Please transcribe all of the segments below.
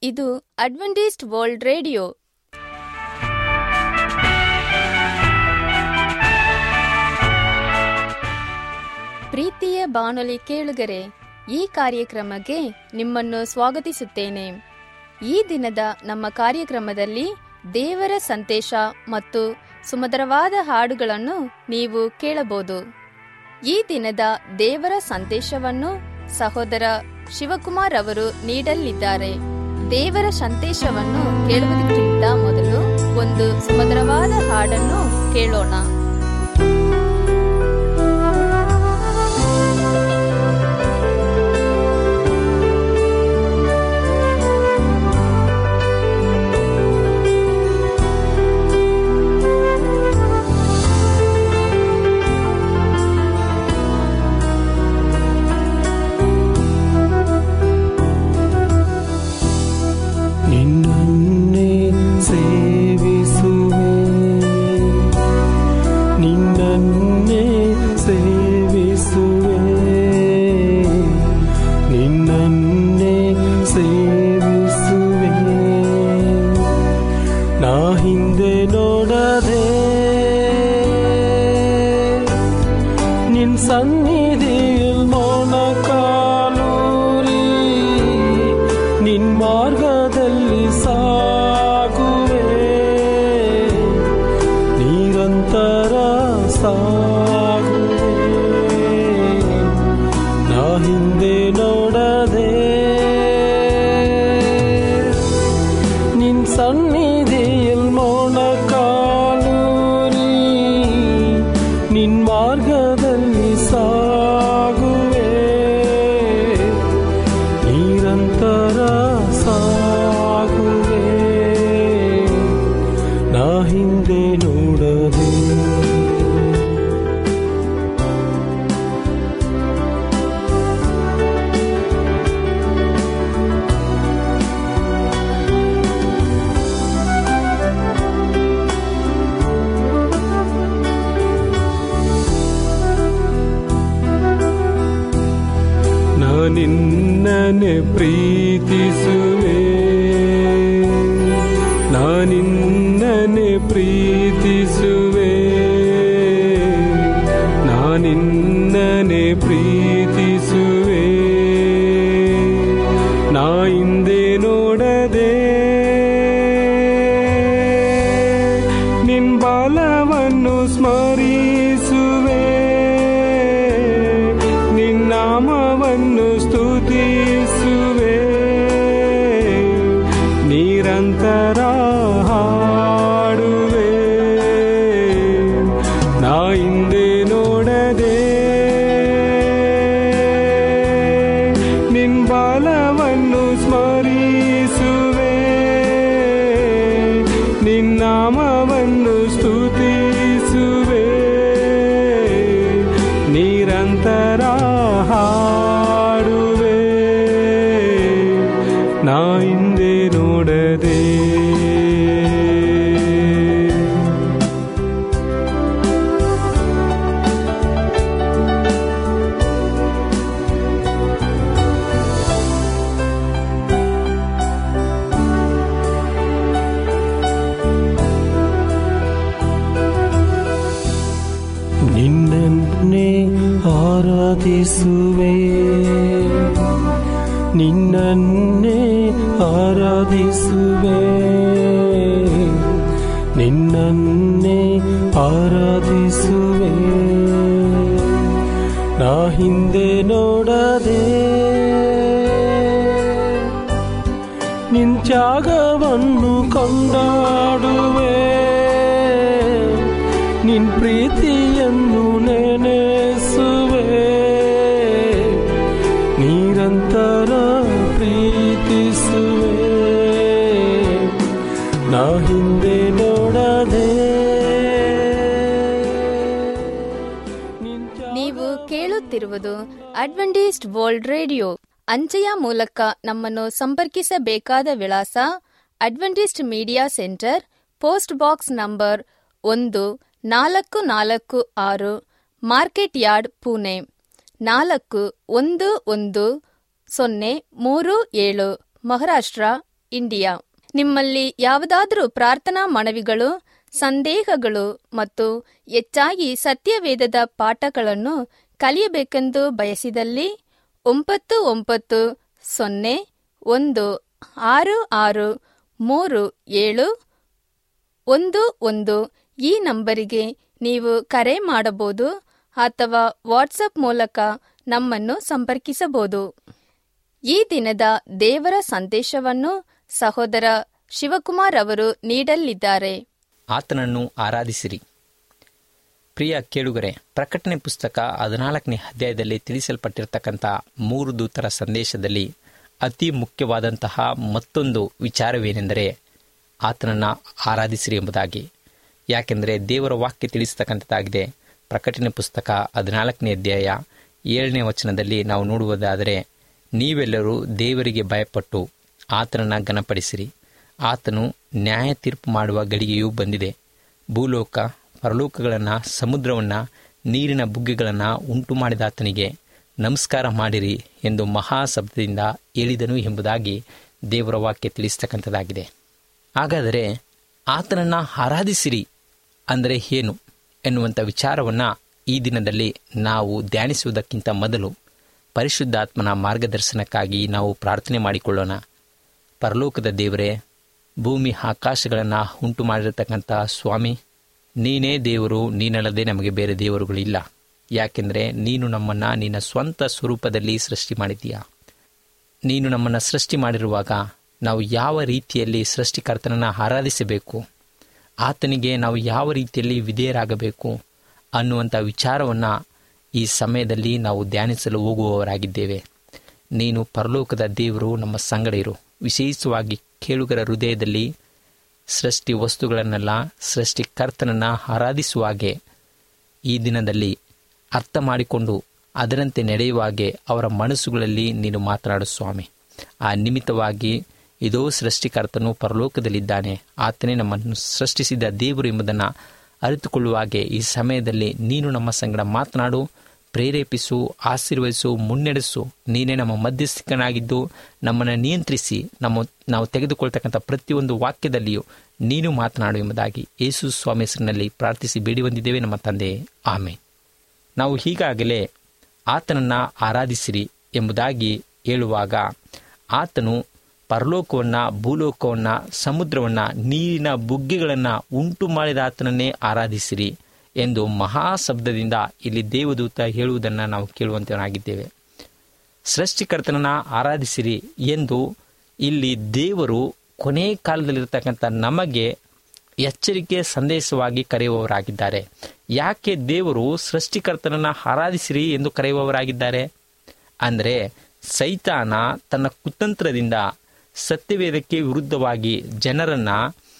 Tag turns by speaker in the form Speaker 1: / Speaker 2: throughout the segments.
Speaker 1: ಇದು Adventist world radio ಪ್ರೀತಿಯ ಬಾನುಲಿ ಕೇಳುಗರೆ ಈ ಕಾರ್ಯಕ್ರಮಕ್ಕೆ ನಿಮ್ಮನ್ನು ಸ್ವಾಗತಿಸುತ್ತೇನೆ ಈ ದಿನದ ನಮ್ಮ ಕಾರ್ಯಕ್ರಮದಲ್ಲಿ ದೇವರ ಸಂದೇಶ ಮತ್ತು ಸುಮಧುರವಾದ ಹಾಡುಗಳನ್ನು ನೀವು ಕೇಳಬಹುದು ಈ ದಿನದ ದೇವರ ಸಂದೇಶವನ್ನು ಸಹೋದರ ಶಿವಕುಮಾರ್ ಅವರು ನೀಡಲಿದ್ದಾರೆ ದೇವರ ಸಂದೇಶವನ್ನು ಕೇಳುವುದಕ್ಕಿಂತ ಮೊದಲು ಒಂದು ಸುಮಧುರವಾದ ಹಾಡನ್ನು ಕೇಳೋಣ
Speaker 2: ನಿನ್ನನ್ನೇ ಸೇವಿಸುವೆ ನಿನ್ನನ್ನೇ ಸೇವಿಸುವೆ ನಿನ್ನನ್ನೇ ಸೇವಿಸುವೆ ನಾ ಹಿಂದೆ ನೋಡದೆ ನಿನ್ ಸನ್ನಿಧಿയിൽ ಮೌನ ಕಾಲೂರಿ ನಿನ್ ಮಾರ್ಗದಲ್ಲಿ ಸಾಗುವೆ ನಿರಂತರ ಸಾಗುವೆ ನಾ ಹಿಂದೆ ನೋಡದೆ ನಿನ್ ಸನ್ನಿಧಿயில் ಮೌನ ಕಾಲೂರಿ ನಿನ್ ಮಾರ್ಗದಲ್ಲಿ ಸಾಗುವೆ ನಿರಂತರ ಸಾಗುವೆ ನಾ ಹಿಂದೆ ನೋಡದೆ ನಾನಿನ್ನನೆ ಪ್ರೀತಿಸುವೆ ನಾನಿನ್ನನೆ ಪ್ರೀತಿಸುವೆ ನಾನಿನ್ನನೆ ಪ್ರೀತಿಸುವೆ ನಾ ಹಿಂದೆ ನೋಡದೆ ನಿನ್ ಬಾಲವನ್ನು ಸ್ಮರಿಸುವೆ ನಿನ್ನಾಮವನ್ನು ಸ್ತುತಿಸುವೆ ನಿರಂತರ ಹಾಡುವೆ ನಾ ಹಿಂದೆ ನೋಡದೆ ನಿನ್ ಬಾಲವನ್ನು ಸ್ಮರಿಸುವೆ ನಿನ್ನಾಮವನ್ನು ಸ್ತುತಿಸುವೆ ನಿರಂತರ ಹಾಡುವೆ ನಾ ಹಿಂದೆ ನೋಡದೆ ನಿನ್ನನ್ನೇ ಆರಾಧಿಸುವೆ ನಿನ್ನನ್ನೇ ಆರಾಧಿಸುವೆ ನಿನ್ನನ್ನೇ ಆರಾಧಿಸುವೆ ನಾ ಹಿಂದೆ ನೋಡದೆ ನಿನ್ ತ್ಯಾಗವನ್ನು ಕೊಂಡಾಡುವೆ ನಿನ್ ಪ್ರೀತಿಯನ್ನು ನೆನೆಸುವೆ ನಿರಂತರ ಪ್ರೀತಿಸುವೆ ನಾ ಹಿಂದೆ ನೋಡದೆ ನಿನ್ ತ್ಯಾಗ-
Speaker 1: ನೀವು ಕೇಳುತ್ತಿರುವುದು ಅಡ್ವೆಂಟಿಸ್ಟ್ ವರ್ಲ್ಡ್ ರೇಡಿಯೋ ಅಂಚೆಯ ಮೂಲಕ ನಮ್ಮನ್ನು ಸಂಪರ್ಕಿಸಬೇಕಾದ ವಿಳಾಸ Adventist media centre post box number ಒಂದು ನಾಲ್ಕು ನಾಲ್ಕು ಆರು ಮಾರ್ಕೆಟ್ ಯಾರ್ಡ್ ಪುಣೆ ನಾಲ್ಕು ಒಂದು ಒಂದು ಸೊನ್ನೆ ಮೂರು ಏಳು ಮಹಾರಾಷ್ಟ್ರ ಇಂಡಿಯಾ ನಿಮ್ಮಲ್ಲಿ ಯಾವುದಾದರೂ ಪ್ರಾರ್ಥನಾ ಮನವಿಗಳು ಸಂದೇಹಗಳು ಮತ್ತು ಹೆಚ್ಚಾಗಿ ಸತ್ಯವೇದದ ಪಾಠಗಳನ್ನು ಕಲಿಯಬೇಕೆಂದು ಬಯಸಿದಲ್ಲಿ ಒಂಬತ್ತು ಒಂಬತ್ತು ಸೊನ್ನೆ ಒಂದು ಆರು ಆರು ಮೂರು ಏಳು ಒಂದು ಒಂದು ಈ ನಂಬರಿಗೆ ನೀವು ಕರೆ ಮಾಡಬಹುದು ಅಥವಾ ವಾಟ್ಸಪ್ ಮೂಲಕ ನಮ್ಮನ್ನು ಸಂಪರ್ಕಿಸಬಹುದು ಈ ದಿನದ ದೇವರ ಸಂದೇಶವನ್ನು ಸಹೋದರ ಶಿವಕುಮಾರ್ ಅವರು ನೀಡಲಿದ್ದಾರೆ
Speaker 3: ಆತನನ್ನು ಆರಾಧಿಸಿರಿ ಪ್ರಿಯ ಕೇಳುಗರೆ ಪ್ರಕಟಣೆ ಪುಸ್ತಕ ಹದಿನಾಲ್ಕನೇ ಅಧ್ಯಾಯದಲ್ಲಿ ತಿಳಿಸಲ್ಪಟ್ಟಿರತಕ್ಕಂಥ ಮೂರು ದೂತರ ಸಂದೇಶದಲ್ಲಿ ಅತಿ ಮುಖ್ಯವಾದಂತಹ ಮತ್ತೊಂದು ವಿಚಾರವೇನೆಂದರೆ ಆತನನ್ನು ಆರಾಧಿಸಿರಿ ಎಂಬುದಾಗಿ ಯಾಕೆಂದರೆ ದೇವರ ವಾಕ್ಯ ತಿಳಿಸ್ತಕ್ಕಂಥದ್ದಾಗಿದೆ ಪ್ರಕಟಣೆ ಪುಸ್ತಕ ಹದಿನಾಲ್ಕನೇ ಅಧ್ಯಾಯ ಏಳನೇ ವಚನದಲ್ಲಿ ನಾವು ನೋಡುವುದಾದರೆ ನೀವೆಲ್ಲರೂ ದೇವರಿಗೆ ಭಯಪಟ್ಟು ಆತನನ್ನು ಘನಪಡಿಸಿರಿ ಆತನು ನ್ಯಾಯ ತೀರ್ಪು ಮಾಡುವ ಗಳಿಗೆಯೂ ಬಂದಿದೆ ಭೂಲೋಕ ಪರಲೋಕಗಳನ್ನು ಸಮುದ್ರವನ್ನು ನೀರಿನ ಬುಗ್ಗೆಗಳನ್ನು ಉಂಟು ಮಾಡಿದ ಆತನಿಗೆ ನಮಸ್ಕಾರ ಮಾಡಿರಿ ಎಂದು ಮಹಾಶಬ್ದದಿಂದ ಹೇಳಿದನು ಎಂಬುದಾಗಿ ದೇವರ ವಾಕ್ಯ ತಿಳಿಸ್ತಕ್ಕಂಥದ್ದಾಗಿದೆ ಹಾಗಾದರೆ ಆತನನ್ನು ಆರಾಧಿಸಿರಿ ಅಂದರೆ ಏನು ಎನ್ನುವಂಥ ವಿಚಾರವನ್ನು ಈ ದಿನದಲ್ಲಿ ನಾವು ಧ್ಯಾನಿಸುವುದಕ್ಕಿಂತ ಮೊದಲು ಪರಿಶುದ್ಧಾತ್ಮನ ಮಾರ್ಗದರ್ಶನಕ್ಕಾಗಿ ನಾವು ಪ್ರಾರ್ಥನೆ ಮಾಡಿಕೊಳ್ಳೋಣ ಪರಲೋಕದ ದೇವರೇ ಭೂಮಿ ಆಕಾಶಗಳನ್ನು ಉಂಟು ಮಾಡಿರತಕ್ಕಂಥ ಸ್ವಾಮಿ ನೀನೇ ದೇವರು ನೀನಲ್ಲದೆ ನಮಗೆ ಬೇರೆ ದೇವರುಗಳಿಲ್ಲ ಯಾಕೆಂದರೆ ನೀನು ನಮ್ಮನ್ನು ನಿನ್ನ ಸ್ವಂತ ಸ್ವರೂಪದಲ್ಲಿ ಸೃಷ್ಟಿ ಮಾಡಿದ್ದೀಯಾ ನೀನು ನಮ್ಮನ್ನು ಸೃಷ್ಟಿ ಮಾಡಿರುವಾಗ ನಾವು ಯಾವ ರೀತಿಯಲ್ಲಿ ಸೃಷ್ಟಿಕರ್ತನನ್ನು ಆರಾಧಿಸಬೇಕು ಆತನಿಗೆ ನಾವು ಯಾವ ರೀತಿಯಲ್ಲಿ ವಿಧೇಯರಾಗಬೇಕು ಅನ್ನುವಂಥ ವಿಚಾರವನ್ನು ಈ ಸಮಯದಲ್ಲಿ ನಾವು ಧ್ಯಾನಿಸಲು ಹೋಗುವವರಾಗಿದ್ದೇವೆ ನೀನು ಪರಲೋಕದ ದೇವರು ನಮ್ಮ ಸಂಗಡ ಇರು ವಿಶೇಷವಾಗಿ ಕೇಳುಗರ ಹೃದಯದಲ್ಲಿ ಸೃಷ್ಟಿ ವಸ್ತುಗಳನ್ನೆಲ್ಲ ಸೃಷ್ಟಿಕರ್ತನನ್ನು ಆರಾಧಿಸುವಾಗೆ ಈ ದಿನದಲ್ಲಿ ಅರ್ಥ ಮಾಡಿಕೊಂಡು ಅದರಂತೆ ನಡೆಯುವಾಗೆ ಅವರ ಮನಸ್ಸುಗಳಲ್ಲಿ ನೀನು ಮಾತನಾಡು ಸ್ವಾಮಿ ಆ ನಿಮಿತ್ತವಾಗಿ ಇದೋ ಸೃಷ್ಟಿಕರ್ತನು ಪರಲೋಕದಲ್ಲಿದ್ದಾನೆ ಆತನೇ ನಮ್ಮನ್ನು ಸೃಷ್ಟಿಸಿದ ದೇವರು ಎಂಬುದನ್ನು ಅರಿತುಕೊಳ್ಳುವಾಗೆ ಈ ಸಮಯದಲ್ಲಿ ನೀನು ನಮ್ಮ ಸಂಗಡ ಮಾತನಾಡು ಪ್ರೇರೇಪಿಸು ಆಶೀರ್ವದಿಸು ಮುನ್ನಡೆಸು ನೀನೇ ನಮ್ಮ ಮಧ್ಯಸ್ಥಿಕನಾಗಿದ್ದು ನಮ್ಮನ್ನು ನಿಯಂತ್ರಿಸಿ ನಮ್ಮ ನಾವು ತೆಗೆದುಕೊಳ್ತಕ್ಕಂಥ ಪ್ರತಿಯೊಂದು ವಾಕ್ಯದಲ್ಲಿಯೂ ನೀನು ಮಾತನಾಡು ಎಂಬುದಾಗಿ ಯೇಸು ಸ್ವಾಮಿ ಹೆಸರಿನಲ್ಲಿ ಪ್ರಾರ್ಥಿಸಿ ಬೇಡಿ ಬಂದಿದ್ದೇವೆ ನಮ್ಮ ತಂದೆ ಆಮೆ ನಾವು ಹೀಗಾಗಲೇ ಆತನನ್ನು ಆರಾಧಿಸಿರಿ ಎಂಬುದಾಗಿ ಹೇಳುವಾಗ ಆತನು ಪರಲೋಕವನ್ನು ಭೂಲೋಕವನ್ನು ಸಮುದ್ರವನ್ನು ನೀರಿನ ಬುಗ್ಗೆಗಳನ್ನು ಉಂಟು ಮಾಡಿದ ಆತನನ್ನೇ ಆರಾಧಿಸಿರಿ ಎಂದು ಮಹಾಶಬ್ದದಿಂದ ಇಲ್ಲಿ ದೇವದೂತ ಹೇಳುವುದನ್ನು ನಾವು ಕೇಳುವಂತವನಾಗಿದ್ದೇವೆ ಸೃಷ್ಟಿಕರ್ತನನ್ನು ಆರಾಧಿಸಿರಿ ಎಂದು ಇಲ್ಲಿ ದೇವರು ಕೊನೆ ಕಾಲದಲ್ಲಿರ್ತಕ್ಕಂಥ ನಮಗೆ ಎಚ್ಚರಿಕೆ ಸಂದೇಶವಾಗಿ ಕರೆಯುವವರಾಗಿದ್ದಾರೆ ಯಾಕೆ ದೇವರು ಸೃಷ್ಟಿಕರ್ತನನ್ನು ಆರಾಧಿಸಿರಿ ಎಂದು ಕರೆಯುವವರಾಗಿದ್ದಾರೆ ಅಂದರೆ ಸೈತಾನ ತನ್ನ ಕುತಂತ್ರದಿಂದ ಸತ್ಯವೇದಕ್ಕೆ ವಿರುದ್ಧವಾಗಿ ಜನರನ್ನು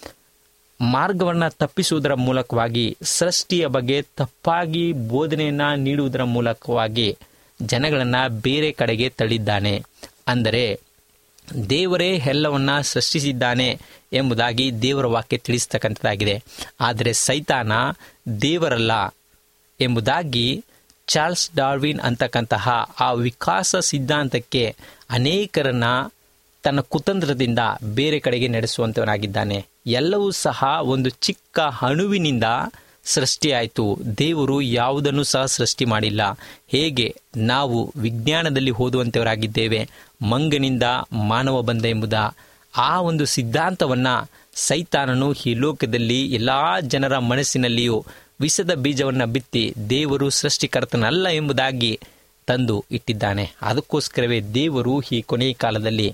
Speaker 3: ಮಾರ್ಗವನ್ನು ತಪ್ಪಿಸುವುದರ ಮೂಲಕವಾಗಿ ಸೃಷ್ಟಿಯ ಬಗ್ಗೆ ತಪ್ಪಾಗಿ ಬೋಧನೆಯನ್ನು ನೀಡುವುದರ ಮೂಲಕವಾಗಿ ಜನಗಳನ್ನು ಬೇರೆ ಕಡೆಗೆ ತಳ್ಳಿದ್ದಾನೆ ಅಂದರೆ ದೇವರೇ ಎಲ್ಲವನ್ನ ಸೃಷ್ಟಿಸಿದ್ದಾನೆ ಎಂಬುದಾಗಿ ದೇವರ ವಾಕ್ಯ ತಿಳಿಸ್ತಕ್ಕಂಥದ್ದಾಗಿದೆ ಆದರೆ ಸೈತಾನ ದೇವರಲ್ಲ ಎಂಬುದಾಗಿ ಚಾರ್ಲ್ಸ್ ಡಾರ್ವಿನ್ ಅಂತಕ್ಕಂತಹ ಆ ವಿಕಾಸ ಸಿದ್ಧಾಂತಕ್ಕೆ ಅನೇಕರನ್ನ ತನ್ನ ಕುತಂತ್ರದಿಂದ ಬೇರೆ ಕಡೆಗೆ ನಡೆಸುವಂತವನಾಗಿದ್ದಾನೆ ಎಲ್ಲವೂ ಸಹ ಒಂದು ಚಿಕ್ಕ ಅಣುವಿನಿಂದ ಸೃಷ್ಟಿಯಾಯಿತು ದೇವರು ಯಾವುದನ್ನು ಸಹ ಸೃಷ್ಟಿ ಮಾಡಿಲ್ಲ ಹೇಗೆ ನಾವು ವಿಜ್ಞಾನದಲ್ಲಿ ಓದುವಂತವರಾಗಿದ್ದೇವೆ ಮಂಗನಿಂದ ಮಾನವ ಬಂದ ಎಂಬುದ ಆ ಒಂದು ಸಿದ್ಧಾಂತವನ್ನು ಸೈತಾನನು ಈ ಲೋಕದಲ್ಲಿ ಎಲ್ಲ ಜನರ ಮನಸ್ಸಿನಲ್ಲಿಯೂ ವಿಷದ ಬೀಜವನ್ನು ಬಿತ್ತಿ ದೇವರು ಸೃಷ್ಟಿಕರ್ತನಲ್ಲ ಎಂಬುದಾಗಿ ತಂದು ಇಟ್ಟಿದ್ದಾನೆ ಅದಕ್ಕೋಸ್ಕರವೇ ದೇವರು ಈ ಕೊನೆಯ ಕಾಲದಲ್ಲಿ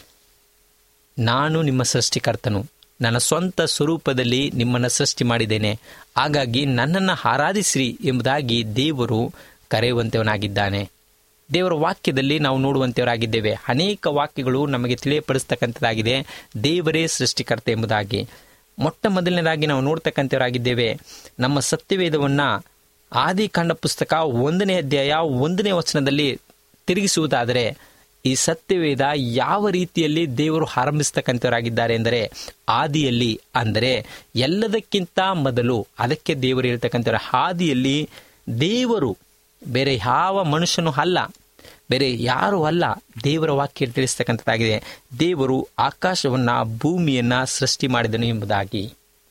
Speaker 3: ನಾನು ನಿಮ್ಮ ಸೃಷ್ಟಿಕರ್ತನು ನನ್ನ ಸ್ವಂತ ಸ್ವರೂಪದಲ್ಲಿ ನಿಮ್ಮನ್ನು ಸೃಷ್ಟಿ ಮಾಡಿದ್ದೇನೆ ಹಾಗಾಗಿ ನನ್ನನ್ನು ಆರಾಧಿಸಿರಿ ಎಂಬುದಾಗಿ ದೇವರು ಕರೆಯುವಂತವನಾಗಿದ್ದಾನೆ ದೇವರ ವಾಕ್ಯದಲ್ಲಿ ನಾವು ನೋಡುವಂತವರಾಗಿದ್ದೇವೆ ಅನೇಕ ವಾಕ್ಯಗಳು ನಮಗೆ ತಿಳಿಯಪಡಿಸ್ತಕ್ಕಂಥದ್ದಾಗಿದೆ ದೇವರೇ ಸೃಷ್ಟಿಕರ್ತ ಎಂಬುದಾಗಿ ಮೊಟ್ಟ ಮೊದಲನೇದಾಗಿ ನಾವು ನೋಡ್ತಕ್ಕಂಥವರಾಗಿದ್ದೇವೆ ನಮ್ಮ ಸತ್ಯವೇದವನ್ನು ಆದಿಕಾಂಡ ಪುಸ್ತಕ ಒಂದನೇ ಅಧ್ಯಾಯ ಒಂದನೇ ವಚನದಲ್ಲಿ ತಿರುಗಿಸುವುದಾದರೆ ಈ ಸತ್ಯವೇದ ಯಾವ ರೀತಿಯಲ್ಲಿ ದೇವರು ಆರಂಭಿಸ್ತಕ್ಕಂಥವರಾಗಿದ್ದಾರೆ ಎಂದರೆ ಆದಿಯಲ್ಲಿ ಅಂದರೆ ಎಲ್ಲದಕ್ಕಿಂತ ಮೊದಲು ಅದಕ್ಕೆ ದೇವರು ಹೇಳ್ತಕ್ಕಂಥವ್ರ ಆದಿಯಲ್ಲಿ ದೇವರು ಬೇರೆ ಯಾವ ಮನುಷ್ಯನೂ ಅಲ್ಲ ಬೇರೆ ಯಾರು ಅಲ್ಲ ದೇವರ ವಾಕ್ಯ ತಿಳಿಸ್ತಕ್ಕಂಥದ್ದಾಗಿದೆ ದೇವರು ಆಕಾಶವನ್ನ ಭೂಮಿಯನ್ನ ಸೃಷ್ಟಿ ಮಾಡಿದನು ಎಂಬುದಾಗಿ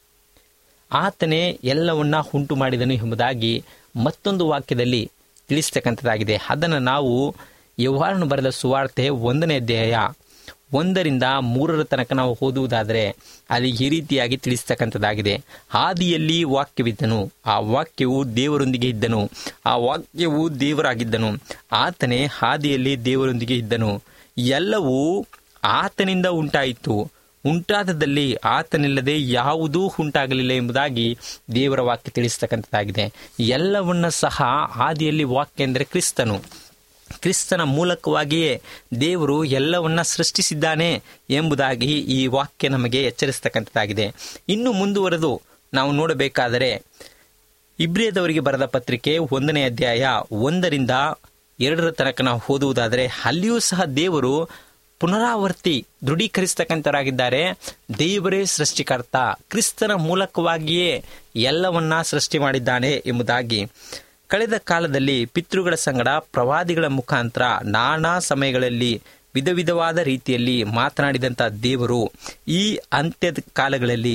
Speaker 3: ಆತನೇ ಎಲ್ಲವನ್ನ ಉಂಟು ಮಾಡಿದನು ಎಂಬುದಾಗಿ ಮತ್ತೊಂದು ವಾಕ್ಯದಲ್ಲಿ ತಿಳಿಸ್ತಕ್ಕಂಥದ್ದಾಗಿದೆ ಅದನ್ನು ನಾವು ಯೌಹಾರನು ಬರೆದ ಸುವಾರ್ತೆ ಒಂದನೇ ಅಧ್ಯಾಯ ಒಂದರಿಂದ ಮೂರರ ತನಕ ನಾವು ಓದುವುದಾದರೆ ಅಲ್ಲಿ ಈ ರೀತಿಯಾಗಿ ತಿಳಿಸ್ತಕ್ಕಂಥದ್ದಾಗಿದೆ ಆದಿಯಲ್ಲಿ ವಾಕ್ಯವಿದ್ದನು ಆ ವಾಕ್ಯವು ದೇವರೊಂದಿಗೆ ಇದ್ದನು ಆ ವಾಕ್ಯವು ದೇವರಾಗಿದ್ದನು ಆತನೇ ಆದಿಯಲ್ಲಿ ದೇವರೊಂದಿಗೆ ಇದ್ದನು ಎಲ್ಲವೂ ಆತನಿಂದ ಉಂಟಾಯಿತು ಉಂಟಾದದಲ್ಲಿ ಆತನಿಲ್ಲದೆ ಯಾವುದೂ ಉಂಟಾಗಲಿಲ್ಲ ಎಂಬುದಾಗಿ ದೇವರ ವಾಕ್ಯ ತಿಳಿಸ್ತಕ್ಕಂಥದ್ದಾಗಿದೆ ಎಲ್ಲವನ್ನ ಸಹ ಆದಿಯಲ್ಲಿ ವಾಕ್ಯ ಎಂದರೆ ಕ್ರಿಸ್ತನು ಕ್ರಿಸ್ತನ ಮೂಲಕವಾಗಿಯೇ ದೇವರು ಎಲ್ಲವನ್ನ ಸೃಷ್ಟಿಸಿದ್ದಾನೆ ಎಂಬುದಾಗಿ ಈ ವಾಕ್ಯ ನಮಗೆ ಎಚ್ಚರಿಸ್ತಕ್ಕಂಥದ್ದಾಗಿದೆ ಇನ್ನು ಮುಂದುವರೆದು ನಾವು ನೋಡಬೇಕಾದರೆ ಇಬ್ರಿಯದವರಿಗೆ ಬರೆದ ಪತ್ರಿಕೆ ಒಂದನೇ ಅಧ್ಯಾಯ ಒಂದರಿಂದ ಎರಡರ ತನಕ ನಾವು ಓದುವುದಾದರೆ ಅಲ್ಲಿಯೂ ಸಹ ದೇವರು ಪುನರಾವರ್ತಿ ದೃಢೀಕರಿಸ್ತಕ್ಕಂಥವರಾಗಿದ್ದಾರೆ ದೇವರೇ ಸೃಷ್ಟಿಕರ್ತ ಕ್ರಿಸ್ತನ ಮೂಲಕವಾಗಿಯೇ ಎಲ್ಲವನ್ನ ಸೃಷ್ಟಿ ಮಾಡಿದ್ದಾನೆ ಎಂಬುದಾಗಿ ಕಳೆದ ಕಾಲದಲ್ಲಿ ಪಿತೃಗಳ ಸಂಗಡ ಪ್ರವಾದಿಗಳ ಮುಖಾಂತರ ನಾನಾ ಸಮಯಗಳಲ್ಲಿ ವಿಧ ವಿಧವಾದ ರೀತಿಯಲ್ಲಿ ಮಾತನಾಡಿದಂಥ ದೇವರು ಈ ಅಂತ್ಯದ ಕಾಲಗಳಲ್ಲಿ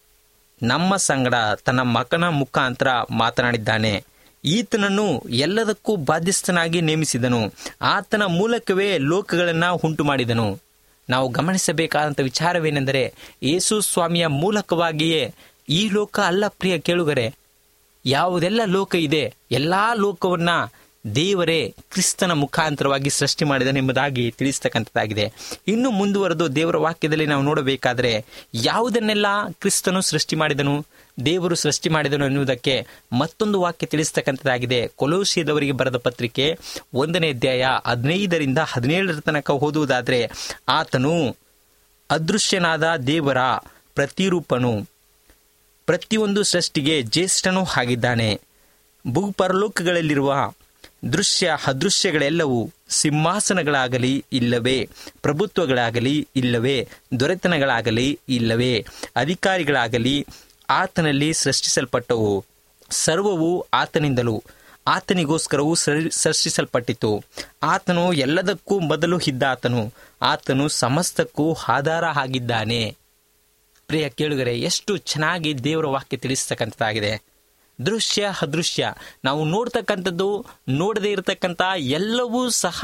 Speaker 3: ನಮ್ಮ ಸಂಗಡ ತನ್ನ ಮಗನ ಮುಖಾಂತರ ಮಾತನಾಡಿದ್ದಾನೆ ಈತನನ್ನು ಎಲ್ಲದಕ್ಕೂ ಬಾಧ್ಯಸ್ಥನಾಗಿ ನೇಮಿಸಿದನು ಆತನ ಮೂಲಕವೇ ಲೋಕಗಳನ್ನು ಉಂಟು ಮಾಡಿದನು ನಾವು ಗಮನಿಸಬೇಕಾದಂಥ ವಿಚಾರವೇನೆಂದರೆ ಯೇಸು ಸ್ವಾಮಿಯ ಮೂಲಕವಾಗಿಯೇ ಈ ಲೋಕ ಅಲ್ಲ ಪ್ರಿಯ ಕೇಳುಗರೆ ಯಾವುದೆಲ್ಲ ಲೋಕ ಇದೆ ಎಲ್ಲಾ ಲೋಕವನ್ನ ದೇವರೇ ಕ್ರಿಸ್ತನ ಮುಖಾಂತರವಾಗಿ ಸೃಷ್ಟಿ ಮಾಡಿದನೆಂಬುದಾಗಿ ತಿಳಿಸ್ತಕ್ಕಂಥದ್ದಾಗಿದೆ ಇನ್ನು ಮುಂದುವರೆದು ದೇವರ ವಾಕ್ಯದಲ್ಲಿ ನಾವು ನೋಡಬೇಕಾದರೆ ಯಾವುದನ್ನೆಲ್ಲ ಕ್ರಿಸ್ತನು ಸೃಷ್ಟಿ ಮಾಡಿದನು ದೇವರು ಸೃಷ್ಟಿ ಮಾಡಿದನು ಎನ್ನುವುದಕ್ಕೆ ಮತ್ತೊಂದು ವಾಕ್ಯ ತಿಳಿಸ್ತಕ್ಕಂಥದ್ದಾಗಿದೆ ಕೊಲೋಸಿಯದವರಿಗೆ ಬರೆದ ಪತ್ರಿಕೆ ಒಂದನೇ ಅಧ್ಯಾಯ ಹದಿನೈದರಿಂದ ಹದಿನೇಳರ ತನಕ ಓದುವುದಾದರೆ ಆತನು ಅದೃಶ್ಯನಾದ ದೇವರ ಪ್ರತಿರೂಪನು ಪ್ರತಿಯೊಂದು ಸೃಷ್ಟಿಗೆ ಜ್ಯೇಷ್ಠನೂ ಆಗಿದ್ದಾನೆ ಭೂಪರಲೋಕಗಳಲ್ಲಿರುವ ದೃಶ್ಯ ಅದೃಶ್ಯಗಳೆಲ್ಲವೂ ಸಿಂಹಾಸನಗಳಾಗಲಿ ಇಲ್ಲವೇ ಪ್ರಭುತ್ವಗಳಾಗಲಿ ಇಲ್ಲವೇ ದೊರೆತನಗಳಾಗಲಿ ಇಲ್ಲವೇ ಅಧಿಕಾರಿಗಳಾಗಲಿ ಆತನಲ್ಲಿ ಸೃಷ್ಟಿಸಲ್ಪಟ್ಟವು ಸರ್ವವು ಆತನಿಂದಲೂ ಆತನಿಗೋಸ್ಕರವೂ ಸೃ- ಸೃಷ್ಟಿಸಲ್ಪಟ್ಟಿತು ಆತನು ಎಲ್ಲದಕ್ಕೂ ಮೊದಲು ಇದ್ದಾತನು ಆತನು ಸಮಸ್ತಕ್ಕೂ ಆಧಾರ ಆಗಿದ್ದಾನೆ ಪ್ರಿಯ ಕೇಳುಗರೆ ಎಷ್ಟು ಚೆನ್ನಾಗಿ ದೇವರ ವಾಕ್ಯ ತಿಳಿಸ್ತಕ್ಕಂಥದ್ದಾಗಿದೆ ದೃಶ್ಯ ಅದೃಶ್ಯ ನಾವು ನೋಡ್ತಕ್ಕಂಥದ್ದು ನೋಡದೇ ಇರತಕ್ಕಂಥ ಎಲ್ಲವೂ ಸಹ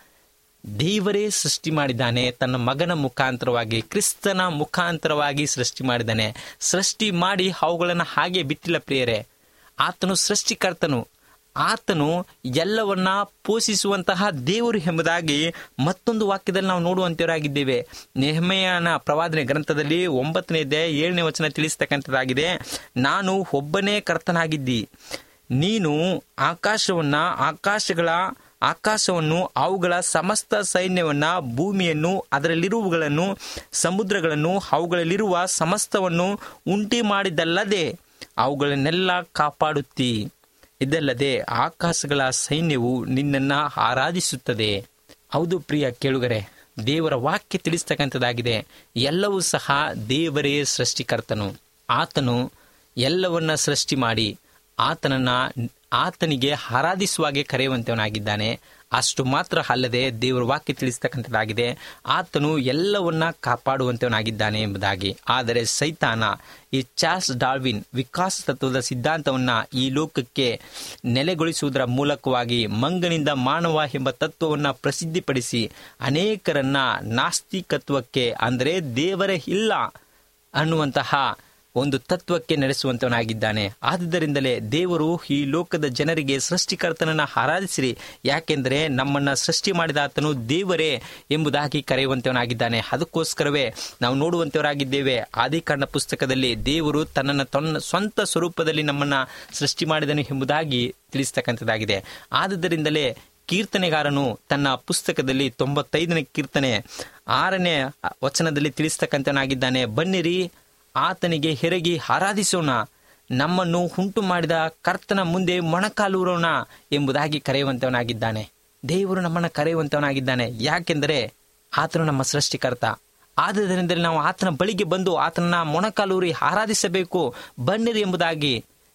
Speaker 3: ದೇವರೇ ಸೃಷ್ಟಿ ಮಾಡಿದ್ದಾನೆ ತನ್ನ ಮಗನ ಮುಖಾಂತರವಾಗಿ ಕ್ರಿಸ್ತನ ಮುಖಾಂತರವಾಗಿ ಸೃಷ್ಟಿ ಮಾಡಿದ್ದಾನೆ ಸೃಷ್ಟಿ ಮಾಡಿ ಅವುಗಳನ್ನು ಹಾಗೆ ಬಿಟ್ಟಿಲ್ಲ ಪ್ರಿಯರೇ ಆತನು ಸೃಷ್ಟಿಕರ್ತನು ಆತನು ಎಲ್ಲವನ್ನ ಪೋಷಿಸುವಂತಹ ದೇವರು ಎಂಬುದಾಗಿ ಮತ್ತೊಂದು ವಾಕ್ಯದಲ್ಲಿ ನಾವು ನೋಡುವಂತವರಾಗಿದ್ದೇವೆ ನೆಹಮೆಯನ ಪ್ರವಾದನೆ ಗ್ರಂಥದಲ್ಲಿ ಒಂಬತ್ತನೇ ಅಧ್ಯಾಯ ಏಳನೇ ವಚನ ತಿಳಿಸ್ತಕ್ಕಂಥದ್ದಾಗಿದೆ ನಾನು ಒಬ್ಬನೇ ಕರ್ತನಾಗಿದ್ದಿ ನೀನು ಆಕಾಶವನ್ನ ಆಕಾಶಗಳ ಆಕಾಶವನ್ನು ಅವುಗಳ ಸಮಸ್ತ ಸೈನ್ಯವನ್ನ ಭೂಮಿಯನ್ನು ಅದರಲ್ಲಿರುವಗಳನ್ನು ಸಮುದ್ರಗಳನ್ನು ಅವುಗಳಲ್ಲಿರುವ ಸಮಸ್ತವನ್ನು ಉಂಟಿ ಮಾಡಿದ್ದಲ್ಲದೆ ಅವುಗಳನ್ನೆಲ್ಲ ಕಾಪಾಡುತ್ತಿ ಇದಲ್ಲದೆ ಆಕಾಶಗಳ ಸೈನ್ಯವು ನಿನ್ನನ್ನ ಆರಾಧಿಸುತ್ತದೆ ಹೌದು ಪ್ರಿಯ ಕೇಳುಗರೆ ದೇವರ ವಾಕ್ಯ ತಿಳಿಸ್ತಕ್ಕಂಥದ್ದಾಗಿದೆ ಎಲ್ಲವೂ ಸಹ ದೇವರೇ ಸೃಷ್ಟಿಕರ್ತನು ಆತನು ಎಲ್ಲವನ್ನ ಸೃಷ್ಟಿ ಮಾಡಿ ಆತನನ್ನ ಆತನಿಗೆ ಆರಾಧಿಸುವಾಗೆ ಕರೆಯುವಂತವನಾಗಿದ್ದಾನೆ ಅಷ್ಟು ಮಾತ್ರ ಅಲ್ಲದೆ ದೇವರ ವಾಕ್ಯ ತಿಳಿಸ್ತಕ್ಕಂಥದ್ದಾಗಿದೆ ಆತನು ಎಲ್ಲವನ್ನ ಕಾಪಾಡುವಂತವನಾಗಿದ್ದಾನೆ ಎಂಬುದಾಗಿ ಆದರೆ ಸೈತಾನ ಈ ಚಾರ್ಲ್ಸ್ ಡಾರ್ವಿನ್ ವಿಕಾಸ ತತ್ವದ ಸಿದ್ಧಾಂತವನ್ನ ಈ ಲೋಕಕ್ಕೆ ನೆಲೆಗೊಳಿಸುವುದರ ಮೂಲಕವಾಗಿ ಮಂಗನಿಂದ ಮಾನವ ಎಂಬ ತತ್ವವನ್ನು ಪ್ರಸಿದ್ಧಿಪಡಿಸಿ ಅನೇಕರನ್ನ ನಾಸ್ತಿಕತ್ವಕ್ಕೆ ಅಂದರೆ ದೇವರೇ ಇಲ್ಲ ಅನ್ನುವಂತಹ ಒಂದು ತತ್ವಕ್ಕೆ ನಡೆಸುವಂತವನಾಗಿದ್ದಾನೆ ಆದುದರಿಂದಲೇ ದೇವರು ಈ ಲೋಕದ ಜನರಿಗೆ ಸೃಷ್ಟಿಕರ್ತನನ್ನ ಆರಾಧಿಸಿರಿ ಯಾಕೆಂದರೆ ನಮ್ಮನ್ನ ಸೃಷ್ಟಿ ಮಾಡಿದ ಆತನು ದೇವರೇ ಎಂಬುದಾಗಿ ಕರೆಯುವಂತವನಾಗಿದ್ದಾನೆ ಅದಕ್ಕೋಸ್ಕರವೇ ನಾವು ನೋಡುವಂತವರಾಗಿದ್ದೇವೆ ಆದಿಕಾಂಡ ಪುಸ್ತಕದಲ್ಲಿ ದೇವರು ತನ್ನನ್ನು ತನ್ನ ಸ್ವಂತ ಸ್ವರೂಪದಲ್ಲಿ ನಮ್ಮನ್ನ ಸೃಷ್ಟಿ ಮಾಡಿದನು ಎಂಬುದಾಗಿ ತಿಳಿಸ್ತಕ್ಕಂಥದ್ದಾಗಿದೆ ಆದುದರಿಂದಲೇ ಕೀರ್ತನೆಗಾರನು ತನ್ನ ಪುಸ್ತಕದಲ್ಲಿ ತೊಂಬತ್ತೈದನೇ ಕೀರ್ತನೆ ಆರನೇ ವಚನದಲ್ಲಿ ತಿಳಿಸ್ತಕ್ಕಂಥನಾಗಿದ್ದಾನೆ ಬನ್ನಿರಿ ಆತನಿಗೆ ಹೆರಗಿ ಆರಾಧಿಸೋಣ ನಮ್ಮನ್ನು ಉಂಟು ಮಾಡಿದ ಕರ್ತನ ಮುಂದೆ ಮೊಣಕಾಲೂರೋಣ ಎಂಬುದಾಗಿ ಕರೆಯುವಂತವನಾಗಿದ್ದಾನೆ ದೇವರು ನಮ್ಮನ್ನು ಕರೆಯುವಂತವನಾಗಿದ್ದಾನೆ ಯಾಕೆಂದರೆ ಆತನು ನಮ್ಮ ಸೃಷ್ಟಿಕರ್ತ ಆದುದರಿಂದ ನಾವು ಆತನ ಬಳಿಗೆ ಬಂದು ಆತನ ಮೊಣಕಾಲೂರಿ ಆರಾಧಿಸಬೇಕು ಬನ್ನಿರಿ ಎಂಬುದಾಗಿ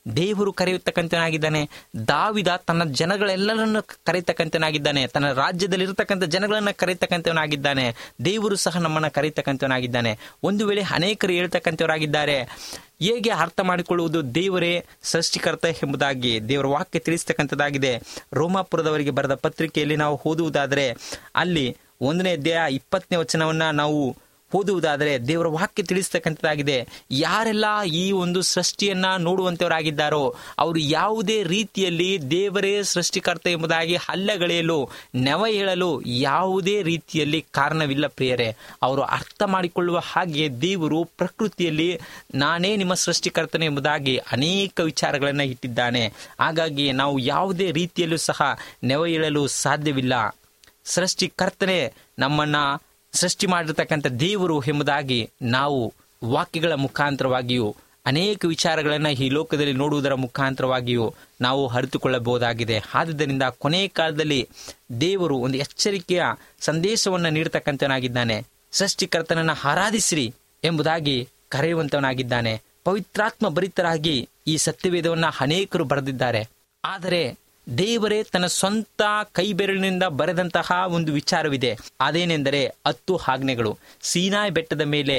Speaker 3: ದೇವರು ಕರೆಯತಕ್ಕಂತನಾಗಿದ್ದಾನೆ ದಾವಿದ ತನ್ನ ಜನಗಳೆಲ್ಲರನ್ನು ಕರೆಯತಕ್ಕಂತನಾಗಿದ್ದಾನೆ ತನ್ನ ರಾಜ್ಯದಲ್ಲಿರತಕ್ಕಂಥ ಜನಗಳನ್ನ ಕರೆಯತಕ್ಕಂಥವನಾಗಿದ್ದಾನೆ ದೇವರು ಸಹ ನಮ್ಮನ್ನ ಕರೆಯತಕ್ಕಂಥವನಾಗಿದ್ದಾನೆ ಒಂದು ವೇಳೆ ಅನೇಕರು ಹೇಳ್ತಕ್ಕಂಥವರಾಗಿದ್ದಾರೆ ಹೇಗೆ ಅರ್ಥ ಮಾಡಿಕೊಳ್ಳುವುದು ದೇವರೇ ಸೃಷ್ಟಿಕರ್ತ ಎಂಬುದಾಗಿ ದೇವರ ವಾಕ್ಯ ತಿಳಿಸ್ತಕ್ಕಂಥದ್ದಾಗಿದೆ ರೋಮಾಪುರದವರಿಗೆ ಬರೆದ ಪತ್ರಿಕೆಯಲ್ಲಿ ನಾವು ಓದುವುದಾದರೆ ಅಲ್ಲಿ ಒಂದನೇ ಅಧ್ಯಾಯ ಇಪ್ಪತ್ತನೇ ವಚನವನ್ನ ನಾವು ಓದುವುದಾದರೆ ದೇವರ ವಾಕ್ಯ ತಿಳಿಸ್ತಕ್ಕಂಥದ್ದಾಗಿದೆ ಯಾರೆಲ್ಲ ಈ ಒಂದು ಸೃಷ್ಟಿಯನ್ನ ನೋಡುವಂತವರಾಗಿದ್ದಾರೋ ಅವರು ಯಾವುದೇ ರೀತಿಯಲ್ಲಿ ದೇವರೇ ಸೃಷ್ಟಿಕರ್ತ ಎಂಬುದಾಗಿ ಹಲ್ಲಗಳೆಯಲು ನೆವ ಹೇಳಲು ಯಾವುದೇ ರೀತಿಯಲ್ಲಿ ಕಾರಣವಿಲ್ಲ ಪ್ರಿಯರೇ ಅವರು ಅರ್ಥ ಮಾಡಿಕೊಳ್ಳುವ ಹಾಗೆ ದೇವರು ಪ್ರಕೃತಿಯಲ್ಲಿ ನಾನೇ ನಿಮ್ಮ ಸೃಷ್ಟಿಕರ್ತನೆ ಎಂಬುದಾಗಿ ಅನೇಕ ವಿಚಾರಗಳನ್ನು ಇಟ್ಟಿದ್ದಾನೆ ಹಾಗಾಗಿ ನಾವು ಯಾವುದೇ ರೀತಿಯಲ್ಲೂ ಸಹ ನೆವ ಹೇಳಲು ಸಾಧ್ಯವಿಲ್ಲ ಸೃಷ್ಟಿಕರ್ತನೆ ನಮ್ಮನ್ನ ಸೃಷ್ಟಿ ಮಾಡಿರ್ತಕ್ಕಂಥ ದೇವರು ಎಂಬುದಾಗಿ ನಾವು ವಾಕ್ಯಗಳ ಮುಖಾಂತರವಾಗಿಯೂ ಅನೇಕ ವಿಚಾರಗಳನ್ನು ಈ ಲೋಕದಲ್ಲಿ ನೋಡುವುದರ ಮುಖಾಂತರವಾಗಿಯೂ ನಾವು ಅರಿತುಕೊಳ್ಳಬಹುದಾಗಿದೆ ಆದುದರಿಂದ ಕೊನೆಯ ಕಾಲದಲ್ಲಿ ದೇವರು ಒಂದು ಎಚ್ಚರಿಕೆಯ ಸಂದೇಶವನ್ನು ನೀಡತಕ್ಕಂಥವನಾಗಿದ್ದಾನೆ ಸೃಷ್ಟಿಕರ್ತನನ್ನ ಆರಾಧಿಸಿರಿ ಎಂಬುದಾಗಿ ಕರೆಯುವಂತವನಾಗಿದ್ದಾನೆ ಪವಿತ್ರಾತ್ಮ ಭರಿತರಾಗಿ ಈ ಸತ್ಯವೇದವನ್ನ ಅನೇಕರು ಬರೆದಿದ್ದಾರೆ ಆದರೆ ದೇವರೇ ತನ್ನ ಸ್ವಂತ ಕೈ ಬೆರಳಿನಿಂದ ಬರೆದಂತಹ ಒಂದು ವಿಚಾರವಿದೆ ಅದೇನೆಂದರೆ ಹತ್ತು ಆಜ್ಞೆಗಳು ಸೀನಾಯ್ ಬೆಟ್ಟದ ಮೇಲೆ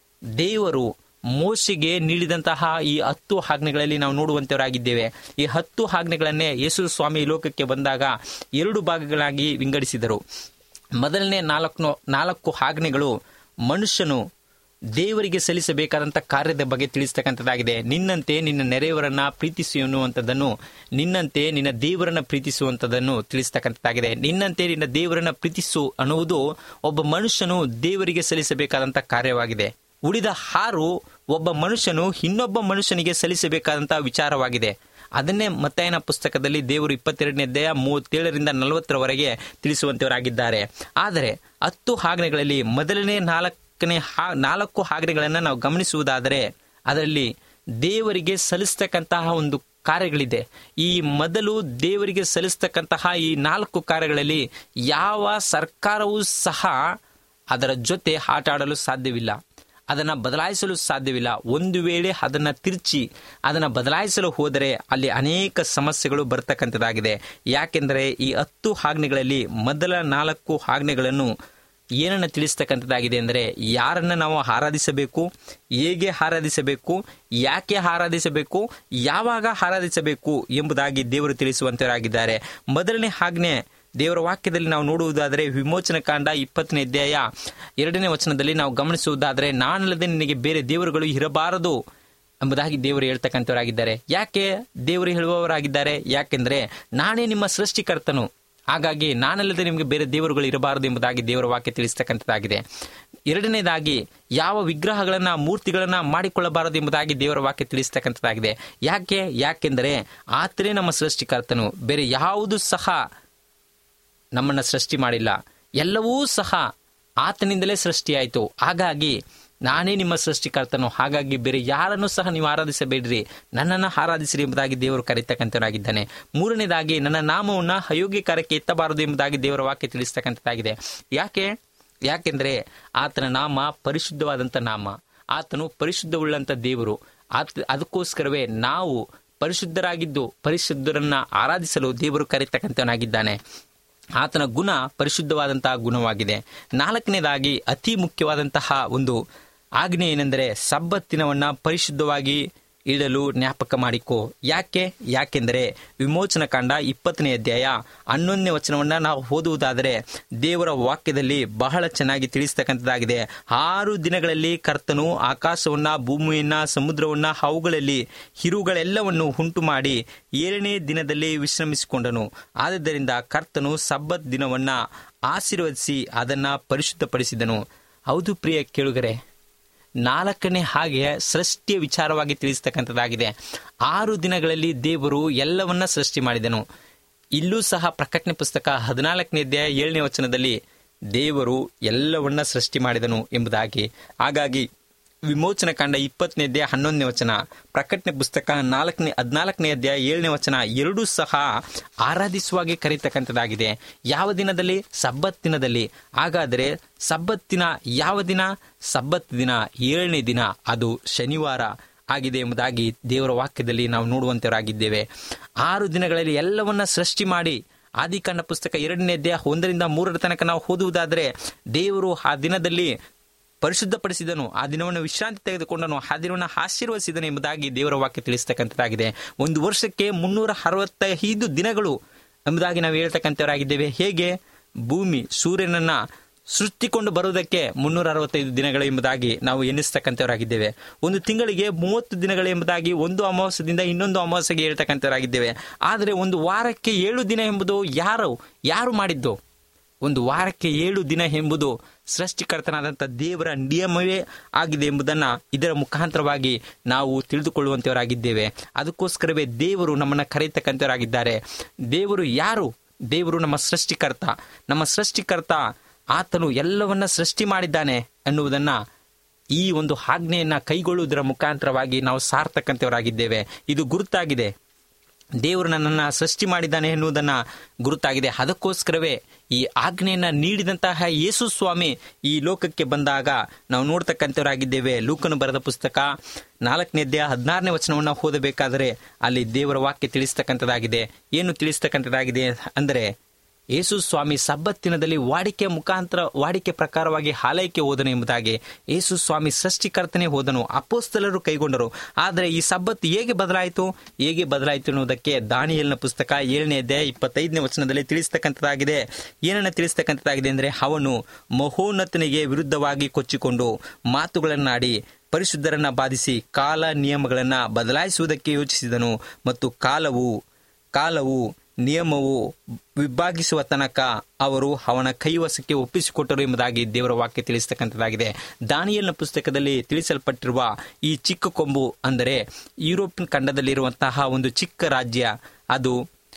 Speaker 3: ದೇವರು ಮೋಶೆಗೆ ನೀಡಿದಂತಹ ಈ ಹತ್ತು ಆಜ್ಞೆಗಳಲ್ಲಿ ನಾವು ನೋಡುವಂತವರಾಗಿದ್ದೇವೆ ಈ ಹತ್ತು ಆಜ್ಞೆಗಳನ್ನೇ ಯೇಸು ಸ್ವಾಮಿ ಈ ಲೋಕಕ್ಕೆ ಬಂದಾಗ ಎರಡು ಭಾಗಗಳಾಗಿ ವಿಂಗಡಿಸಿದರು ಮೊದಲನೇ ನಾಲ್ಕು ನಾಲ್ಕು ಆಜ್ಞೆಗಳು ಮನುಷ್ಯನು ದೇವರಿಗೆ ಸಲ್ಲಿಸಬೇಕಾದಂಥ ಕಾರ್ಯದ ಬಗ್ಗೆ ತಿಳಿಸ್ತಕ್ಕಂಥದ್ದಾಗಿದೆ ನಿನ್ನಂತೆ ನಿನ್ನ ನೆರೆಯವರನ್ನ ಪ್ರೀತಿಸು ಎನ್ನುವಂಥದ್ದನ್ನು ನಿನ್ನಂತೆ ನಿನ್ನ ದೇವರನ್ನ ಪ್ರೀತಿಸುವಂಥದ್ದನ್ನು ತಿಳಿಸ್ತಕ್ಕಂಥದ್ದಾಗಿದೆ ನಿನ್ನಂತೆ ನಿನ್ನ ದೇವರನ್ನ ಪ್ರೀತಿಸು ಅನ್ನುವುದು ಒಬ್ಬ ಮನುಷ್ಯನು ದೇವರಿಗೆ ಸಲ್ಲಿಸಬೇಕಾದಂಥ ಕಾರ್ಯವಾಗಿದೆ ಉಳಿದ ಹಾರು ಒಬ್ಬ ಮನುಷ್ಯನು ಇನ್ನೊಬ್ಬ ಮನುಷ್ಯನಿಗೆ ಸಲ್ಲಿಸಬೇಕಾದಂತಹ ವಿಚಾರವಾಗಿದೆ ಅದನ್ನೇ ಮತ್ತಾಯನ ಪುಸ್ತಕದಲ್ಲಿ ದೇವರು ಇಪ್ಪತ್ತೆರಡನೇ ಅಧ್ಯಾಯ ಮೂವತ್ತೇಳರಿಂದ ನಲವತ್ತರವರೆಗೆ ತಿಳಿಸುವಂತವರಾಗಿದ್ದಾರೆ ಆದರೆ ಹತ್ತು ಆಜ್ಞೆಗಳಲ್ಲಿ ಮೊದಲನೇ ನಾಲ್ಕನೇ ಹಾ ನಾಲ್ಕು ಆಜ್ಞೆಗಳನ್ನು ನಾವು ಗಮನಿಸುವುದಾದರೆ ಅದರಲ್ಲಿ ದೇವರಿಗೆ ಸಲ್ಲಿಸ್ತಕ್ಕಂತಹ ಒಂದು ಕಾರ್ಯಗಳಿದೆ ಈ ಮೊದಲು ದೇವರಿಗೆ ಸಲ್ಲಿಸ್ತಕ್ಕಂತಹ ಈ ನಾಲ್ಕು ಕಾರ್ಯಗಳಲ್ಲಿ ಯಾವ ಸರ್ಕಾರವೂ ಸಹ ಅದರ ಜೊತೆ ಆಟ ಆಡಲು ಸಾಧ್ಯವಿಲ್ಲ ಅದನ್ನು ಬದಲಾಯಿಸಲು ಸಾಧ್ಯವಿಲ್ಲ ಒಂದು ವೇಳೆ ಅದನ್ನು ತಿರುಚಿ ಅದನ್ನು ಬದಲಾಯಿಸಲು ಹೋದರೆ ಅಲ್ಲಿ ಅನೇಕ ಸಮಸ್ಯೆಗಳು ಬರ್ತಕ್ಕಂಥದ್ದಾಗಿದೆ ಯಾಕೆಂದರೆ ಈ ಹತ್ತು ಆಜ್ಞೆಗಳಲ್ಲಿ ಮೊದಲ ನಾಲ್ಕು ಆಜ್ಞೆಗಳನ್ನು ಏನನ್ನು ತಿಳಿಸ್ತಕ್ಕಂಥದ್ದಾಗಿದೆ ಅಂದರೆ ಯಾರನ್ನ ನಾವು ಆರಾಧಿಸಬೇಕು ಹೇಗೆ ಆರಾಧಿಸಬೇಕು ಯಾಕೆ ಆರಾಧಿಸಬೇಕು ಯಾವಾಗ ಆರಾಧಿಸಬೇಕು ಎಂಬುದಾಗಿ ದೇವರು ತಿಳಿಸುವಂತವರಾಗಿದ್ದಾರೆ ಮೊದಲನೇ ಆಜ್ಞೆ ದೇವರ ವಾಕ್ಯದಲ್ಲಿ ನಾವು ನೋಡುವುದಾದರೆ ವಿಮೋಚನ ಕಾಂಡ ಇಪ್ಪತ್ತನೇ ಅಧ್ಯಾಯ ಎರಡನೇ ವಚನದಲ್ಲಿ ನಾವು ಗಮನಿಸುವುದಾದರೆ ನಾನಲ್ಲದೆ ನಿನಗೆ ಬೇರೆ ದೇವರುಗಳು ಇರಬಾರದು ಎಂಬುದಾಗಿ ದೇವರು ಹೇಳ್ತಕ್ಕಂಥವರಾಗಿದ್ದಾರೆ ಯಾಕೆ ದೇವರು ಹೇಳುವವರಾಗಿದ್ದಾರೆ ಯಾಕೆಂದ್ರೆ ನಾನೇ ನಿಮ್ಮ ಸೃಷ್ಟಿಕರ್ತನು ಹಾಗಾಗಿ ನಾನಲ್ಲದೆ ನಿಮಗೆ ಬೇರೆ ದೇವರುಗಳು ಇರಬಾರದು ಎಂಬುದಾಗಿ ದೇವರ ವಾಕ್ಯ ತಿಳಿಸ್ತಕ್ಕಂಥದ್ದಾಗಿದೆ ಎರಡನೇದಾಗಿ ಯಾವ ವಿಗ್ರಹಗಳನ್ನ ಮೂರ್ತಿಗಳನ್ನ ಮಾಡಿಕೊಳ್ಳಬಾರದು ಎಂಬುದಾಗಿ ದೇವರ ವಾಕ್ಯ ತಿಳಿಸ್ತಕ್ಕಂಥದ್ದಾಗಿದೆ ಯಾಕೆ ಯಾಕೆಂದರೆ ಆತನೇ ನಮ್ಮ ಸೃಷ್ಟಿಕರ್ತನು ಬೇರೆ ಯಾವುದು ಸಹ ನಮ್ಮನ್ನ ಸೃಷ್ಟಿ ಮಾಡಿಲ್ಲ ಎಲ್ಲವೂ ಸಹ ಆತನಿಂದಲೇ ಸೃಷ್ಟಿಯಾಯಿತು ಹಾಗಾಗಿ ನಾನೇ ನಿಮ್ಮ ಸೃಷ್ಟಿಕರ್ತನು ಹಾಗಾಗಿ ಬೇರೆ ಯಾರನ್ನೂ ಸಹ ನೀವು ಆರಾಧಿಸಬೇಡ್ರಿ ನನ್ನನ್ನು ಆರಾಧಿಸಿರಿ ಎಂಬುದಾಗಿ ದೇವರು ಕರೀತಕ್ಕಂಥವನಾಗಿದ್ದಾನೆ ಮೂರನೇದಾಗಿ ನನ್ನ ನಾಮವನ್ನು ಅಯೋಗ್ಯ ಕಾರ್ಯಕ್ಕೆ ಎತ್ತಬಾರದು ಎಂಬುದಾಗಿ ದೇವರ ವಾಕ್ಯ ತಿಳಿಸ್ತಕ್ಕಂಥದ್ದಾಗಿದೆ ಯಾಕೆ ಯಾಕೆಂದ್ರೆ ಆತನ ನಾಮ ಪರಿಶುದ್ಧವಾದಂಥ ನಾಮ ಆತನು ಪರಿಶುದ್ಧವುಳ್ಳಂಥ ದೇವರು ಆತ ಅದಕ್ಕೋಸ್ಕರವೇ ನಾವು ಪರಿಶುದ್ಧರಾಗಿದ್ದು ಪರಿಶುದ್ಧರನ್ನ ಆರಾಧಿಸಲು ದೇವರು ಕರೀತಕ್ಕಂಥವನಾಗಿದ್ದಾನೆ ಆತನ ಗುಣ ಪರಿಶುದ್ಧವಾದಂತಹ ಗುಣವಾಗಿದೆ ನಾಲ್ಕನೇದಾಗಿ ಅತಿ ಮುಖ್ಯವಾದಂತಹ ಒಂದು ಆಜ್ಞೆ ಏನೆಂದರೆ ಸಬ್ಬತ್ತಿನವನ್ನ ಪರಿಶುದ್ಧವಾಗಿ ಇಡಲು ಜ್ಞಾಪಕ ಮಾಡಿಕೋ ಯಾಕೆ ಯಾಕೆಂದರೆ ವಿಮೋಚನ ಕಾಂಡ ಇಪ್ಪತ್ತನೇ ಅಧ್ಯಾಯ ಹನ್ನೊಂದನೇ ವಚನವನ್ನ ನಾವು ಓದುವುದಾದರೆ ದೇವರ ವಾಕ್ಯದಲ್ಲಿ ಬಹಳ ಚೆನ್ನಾಗಿ ತಿಳಿಸ್ತಕ್ಕಂಥದ್ದಾಗಿದೆ ಆರು ದಿನಗಳಲ್ಲಿ ಕರ್ತನು ಆಕಾಶವನ್ನ ಭೂಮಿಯನ್ನ ಸಮುದ್ರವನ್ನ ಅವುಗಳಲ್ಲಿ ಹಿರುಗಳೆಲ್ಲವನ್ನು ಉಂಟು ಮಾಡಿ ಏಳನೇ ದಿನದಲ್ಲಿ ವಿಶ್ರಮಿಸಿಕೊಂಡನು ಆದ್ದರಿಂದ ಕರ್ತನು ಸಬ್ಬತ್ ದಿನವನ್ನ ಆಶೀರ್ವದಿಸಿ ಅದನ್ನ ಪರಿಶುದ್ಧಪಡಿಸಿದನು ಹೌದು ಪ್ರಿಯ ಕೇಳುಗರೆ ನಾಲ್ಕನೇ ಹಾಗೆ ಸೃಷ್ಟಿಯ ವಿಚಾರವಾಗಿ ತಿಳಿಸ್ತಕ್ಕಂಥದ್ದಾಗಿದೆ ಆರು ದಿನಗಳಲ್ಲಿ ದೇವರು ಎಲ್ಲವನ್ನ ಸೃಷ್ಟಿ ಮಾಡಿದನು ಇಲ್ಲೂ ಸಹ ಪ್ರಕಟಣೆ ಪುಸ್ತಕ ಹದಿನಾಲ್ಕನೇ ಅಧ್ಯಾಯ ಏಳನೇ ವಚನದಲ್ಲಿ ದೇವರು ಎಲ್ಲವನ್ನ ಸೃಷ್ಟಿ ಮಾಡಿದನು ಎಂಬುದಾಗಿ ಹಾಗಾಗಿ ವಿಮೋಚನ ಕಾಂಡ ಇಪ್ಪತ್ತನೇ ಅಧ್ಯಾಯ ಹನ್ನೊಂದನೇ ವಚನ ಪ್ರಕಟಣೆ ಪುಸ್ತಕ ನಾಲ್ಕನೇ ಹದಿನಾಲ್ಕನೇ ಅಧ್ಯಾಯ ಏಳನೇ ವಚನ ಎರಡೂ ಸಹ ಆರಾಧಿಸುವಾಗೆ ಕರೀತಕ್ಕಂಥದ್ದಾಗಿದೆ ಯಾವ ದಿನದಲ್ಲಿ ಸಬ್ಬತ್ ದಿನದಲ್ಲಿ ಹಾಗಾದರೆ ಸಬ್ಬತ್ತಿನ ಯಾವ ದಿನ ಸಬ್ಬತ್ ದಿನ ಏಳನೇ ದಿನ ಅದು ಶನಿವಾರ ಆಗಿದೆ ಎಂಬುದಾಗಿ ದೇವರ ವಾಕ್ಯದಲ್ಲಿ ನಾವು ನೋಡುವಂತವರಾಗಿದ್ದೇವೆ ಆರು ದಿನಗಳಲ್ಲಿ ಎಲ್ಲವನ್ನ ಸೃಷ್ಟಿ ಮಾಡಿ ಆದಿಕಾಂಡ ಪುಸ್ತಕ ಎರಡನೇ ಅಧ್ಯಾಯ ಒಂದರಿಂದ ಮೂರರ ತನಕ ನಾವು ಓದುವುದಾದರೆ ದೇವರು ಆ ದಿನದಲ್ಲಿ ಪರಿಶುದ್ಧಪಡಿಸಿದನು ಆ ದಿನವನ್ನು ವಿಶ್ರಾಂತಿ ತೆಗೆದುಕೊಂಡನು ಆ ದಿನವನ್ನು ಆಶೀರ್ವದಿಸಿದನು ಎಂಬುದಾಗಿ ದೇವರ ವಾಕ್ಯ ತಿಳಿಸ್ತಕ್ಕಂಥದ್ದಾಗಿದೆ ಒಂದು ವರ್ಷಕ್ಕೆ ಮುನ್ನೂರ ಅರವತ್ತೈದು ದಿನಗಳು ಎಂಬುದಾಗಿ ನಾವು ಹೇಳ್ತಕ್ಕಂಥವರಾಗಿದ್ದೇವೆ ಹೇಗೆ ಭೂಮಿ ಸೂರ್ಯನನ್ನ ಸೃಷ್ಟಿಕೊಂಡು ಬರುವುದಕ್ಕೆ ಮುನ್ನೂರ ಅರವತ್ತೈದು ದಿನಗಳು ಎಂಬುದಾಗಿ ನಾವು ಎನ್ನಿಸ್ತಕ್ಕಂಥವರಾಗಿದ್ದೇವೆ ಒಂದು ತಿಂಗಳಿಗೆ ಮೂವತ್ತು ದಿನಗಳು ಎಂಬುದಾಗಿ ಒಂದು ಅಮಾವಾಸ್ಯದಿಂದ ಇನ್ನೊಂದು ಅಮಾವಾಸ್ಯೆಗೆ ಹೇಳ್ತಕ್ಕಂಥವರಾಗಿದ್ದೇವೆ ಆದರೆ ಒಂದು ವಾರಕ್ಕೆ ಏಳು ದಿನ ಎಂಬುದು ಯಾರು ಯಾರು ಮಾಡಿದ್ದು ಒಂದು ವಾರಕ್ಕೆ ಏಳು ದಿನ ಎಂಬುದು ಸೃಷ್ಟಿಕರ್ತನಾದಂಥ ದೇವರ ನಿಯಮವೇ ಆಗಿದೆ ಎಂಬುದನ್ನು ಇದರ ಮುಖಾಂತರವಾಗಿ ನಾವು ತಿಳಿದುಕೊಳ್ಳುವಂತವರಾಗಿದ್ದೇವೆ ಅದಕ್ಕೋಸ್ಕರವೇ ದೇವರು ನಮ್ಮನ್ನು ಕರೆಯತಕ್ಕಂಥವರಾಗಿದ್ದಾರೆ ದೇವರು ಯಾರು ದೇವರು ನಮ್ಮ ಸೃಷ್ಟಿಕರ್ತ ನಮ್ಮ ಸೃಷ್ಟಿಕರ್ತ ಆತನು ಎಲ್ಲವನ್ನ ಸೃಷ್ಟಿ ಮಾಡಿದ್ದಾನೆ ಅನ್ನುವುದನ್ನ ಈ ಒಂದು ಆಜ್ಞೆಯನ್ನ ಕೈಗೊಳ್ಳುವುದರ ಮುಖಾಂತರವಾಗಿ ನಾವು ಸಾರ್ತಕ್ಕಂಥವರಾಗಿದ್ದೇವೆ ಇದು ಗುರುತಾಗಿದೆ ದೇವರು ನನ್ನನ್ನು ಸೃಷ್ಟಿ ಮಾಡಿದ್ದಾನೆ ಎನ್ನುವುದನ್ನ ಗುರುತಾಗಿದೆ ಅದಕ್ಕೋಸ್ಕರವೇ ಈ ಆಜ್ಞೆಯನ್ನ ನೀಡಿದಂತಹ ಯೇಸು ಸ್ವಾಮಿ ಈ ಲೋಕಕ್ಕೆ ಬಂದಾಗ ನಾವು ನೋಡ್ತಕ್ಕಂಥವರಾಗಿದ್ದೇವೆ ಲೂಕನು ಬರೆದ ಪುಸ್ತಕ ನಾಲ್ಕನೇ ಅಧ್ಯಾಯ ಹದಿನಾರನೇ ವಚನವನ್ನು ಓದಬೇಕಾದರೆ ಅಲ್ಲಿ ದೇವರ ವಾಕ್ಯ ತಿಳಿಸ್ತಕ್ಕಂಥದ್ದಾಗಿದೆ ಏನು ತಿಳಿಸ್ತಕ್ಕಂಥದ್ದಾಗಿದೆ ಅಂದರೆ ಯೇಸು ಸ್ವಾಮಿ ಸಬ್ಬತ್ತಿನದಲ್ಲಿ ವಾಡಿಕೆ ಮುಖಾಂತರ ವಾಡಿಕೆ ಪ್ರಕಾರವಾಗಿ ಹಾಲೈಕೆ ಹೋದನು ಎಂಬುದಾಗಿ ಯೇಸು ಸ್ವಾಮಿ ಸೃಷ್ಟಿಕರ್ತನೇ ಹೋದನು ಅಪೋಸ್ತಲರು ಕೈಗೊಂಡರು ಆದರೆ ಈ ಸಬ್ಬತ್ತು ಹೇಗೆ ಬದಲಾಯಿತು ಹೇಗೆ ಬದಲಾಯಿತು ಎನ್ನುವುದಕ್ಕೆ ದಾನಿಯಲ್ನ ಪುಸ್ತಕ ಏಳನೇ ಅಧ್ಯಾಯ ಇಪ್ಪತ್ತೈದನೇ ವಚನದಲ್ಲಿ ತಿಳಿಸ್ತಕ್ಕಂಥದ್ದಾಗಿದೆ ಏನನ್ನ ತಿಳಿಸ್ತಕ್ಕಂಥದ್ದಾಗಿದೆ ಅಂದರೆ ಅವನು ಮಹೋನ್ನತನಿಗೆ ವಿರುದ್ಧವಾಗಿ ಕೊಚ್ಚಿಕೊಂಡು ಮಾತುಗಳನ್ನಾಡಿ ಪರಿಶುದ್ಧರನ್ನ ಬಾಧಿಸಿ ಕಾಲ ನಿಯಮಗಳನ್ನ ಬದಲಾಯಿಸುವುದಕ್ಕೆ ಯೋಚಿಸಿದನು ಮತ್ತು ಕಾಲವು ಕಾಲವು ನಿಯಮವು ವಿಭಾಗಿಸುವ ತನಕ ಅವರು ಅವನ ಕೈವಸಕ್ಕೆ ಒಪ್ಪಿಸಿಕೊಟ್ಟರು ಎಂಬುದಾಗಿ ದೇವರ ವಾಕ್ಯ ತಿಳಿಸ್ತಕ್ಕಂಥದ್ದಾಗಿದೆ ದಾನಿಯಲ್ನ ಪುಸ್ತಕದಲ್ಲಿ ತಿಳಿಸಲ್ಪಟ್ಟಿರುವ ಈ ಚಿಕ್ಕ ಕೊಂಬು ಅಂದರೆ ಯುರೋಪಿಯನ್ ಖಂಡದಲ್ಲಿರುವಂತಹ ಒಂದು ಚಿಕ್ಕ ರಾಜ್ಯ ಅದು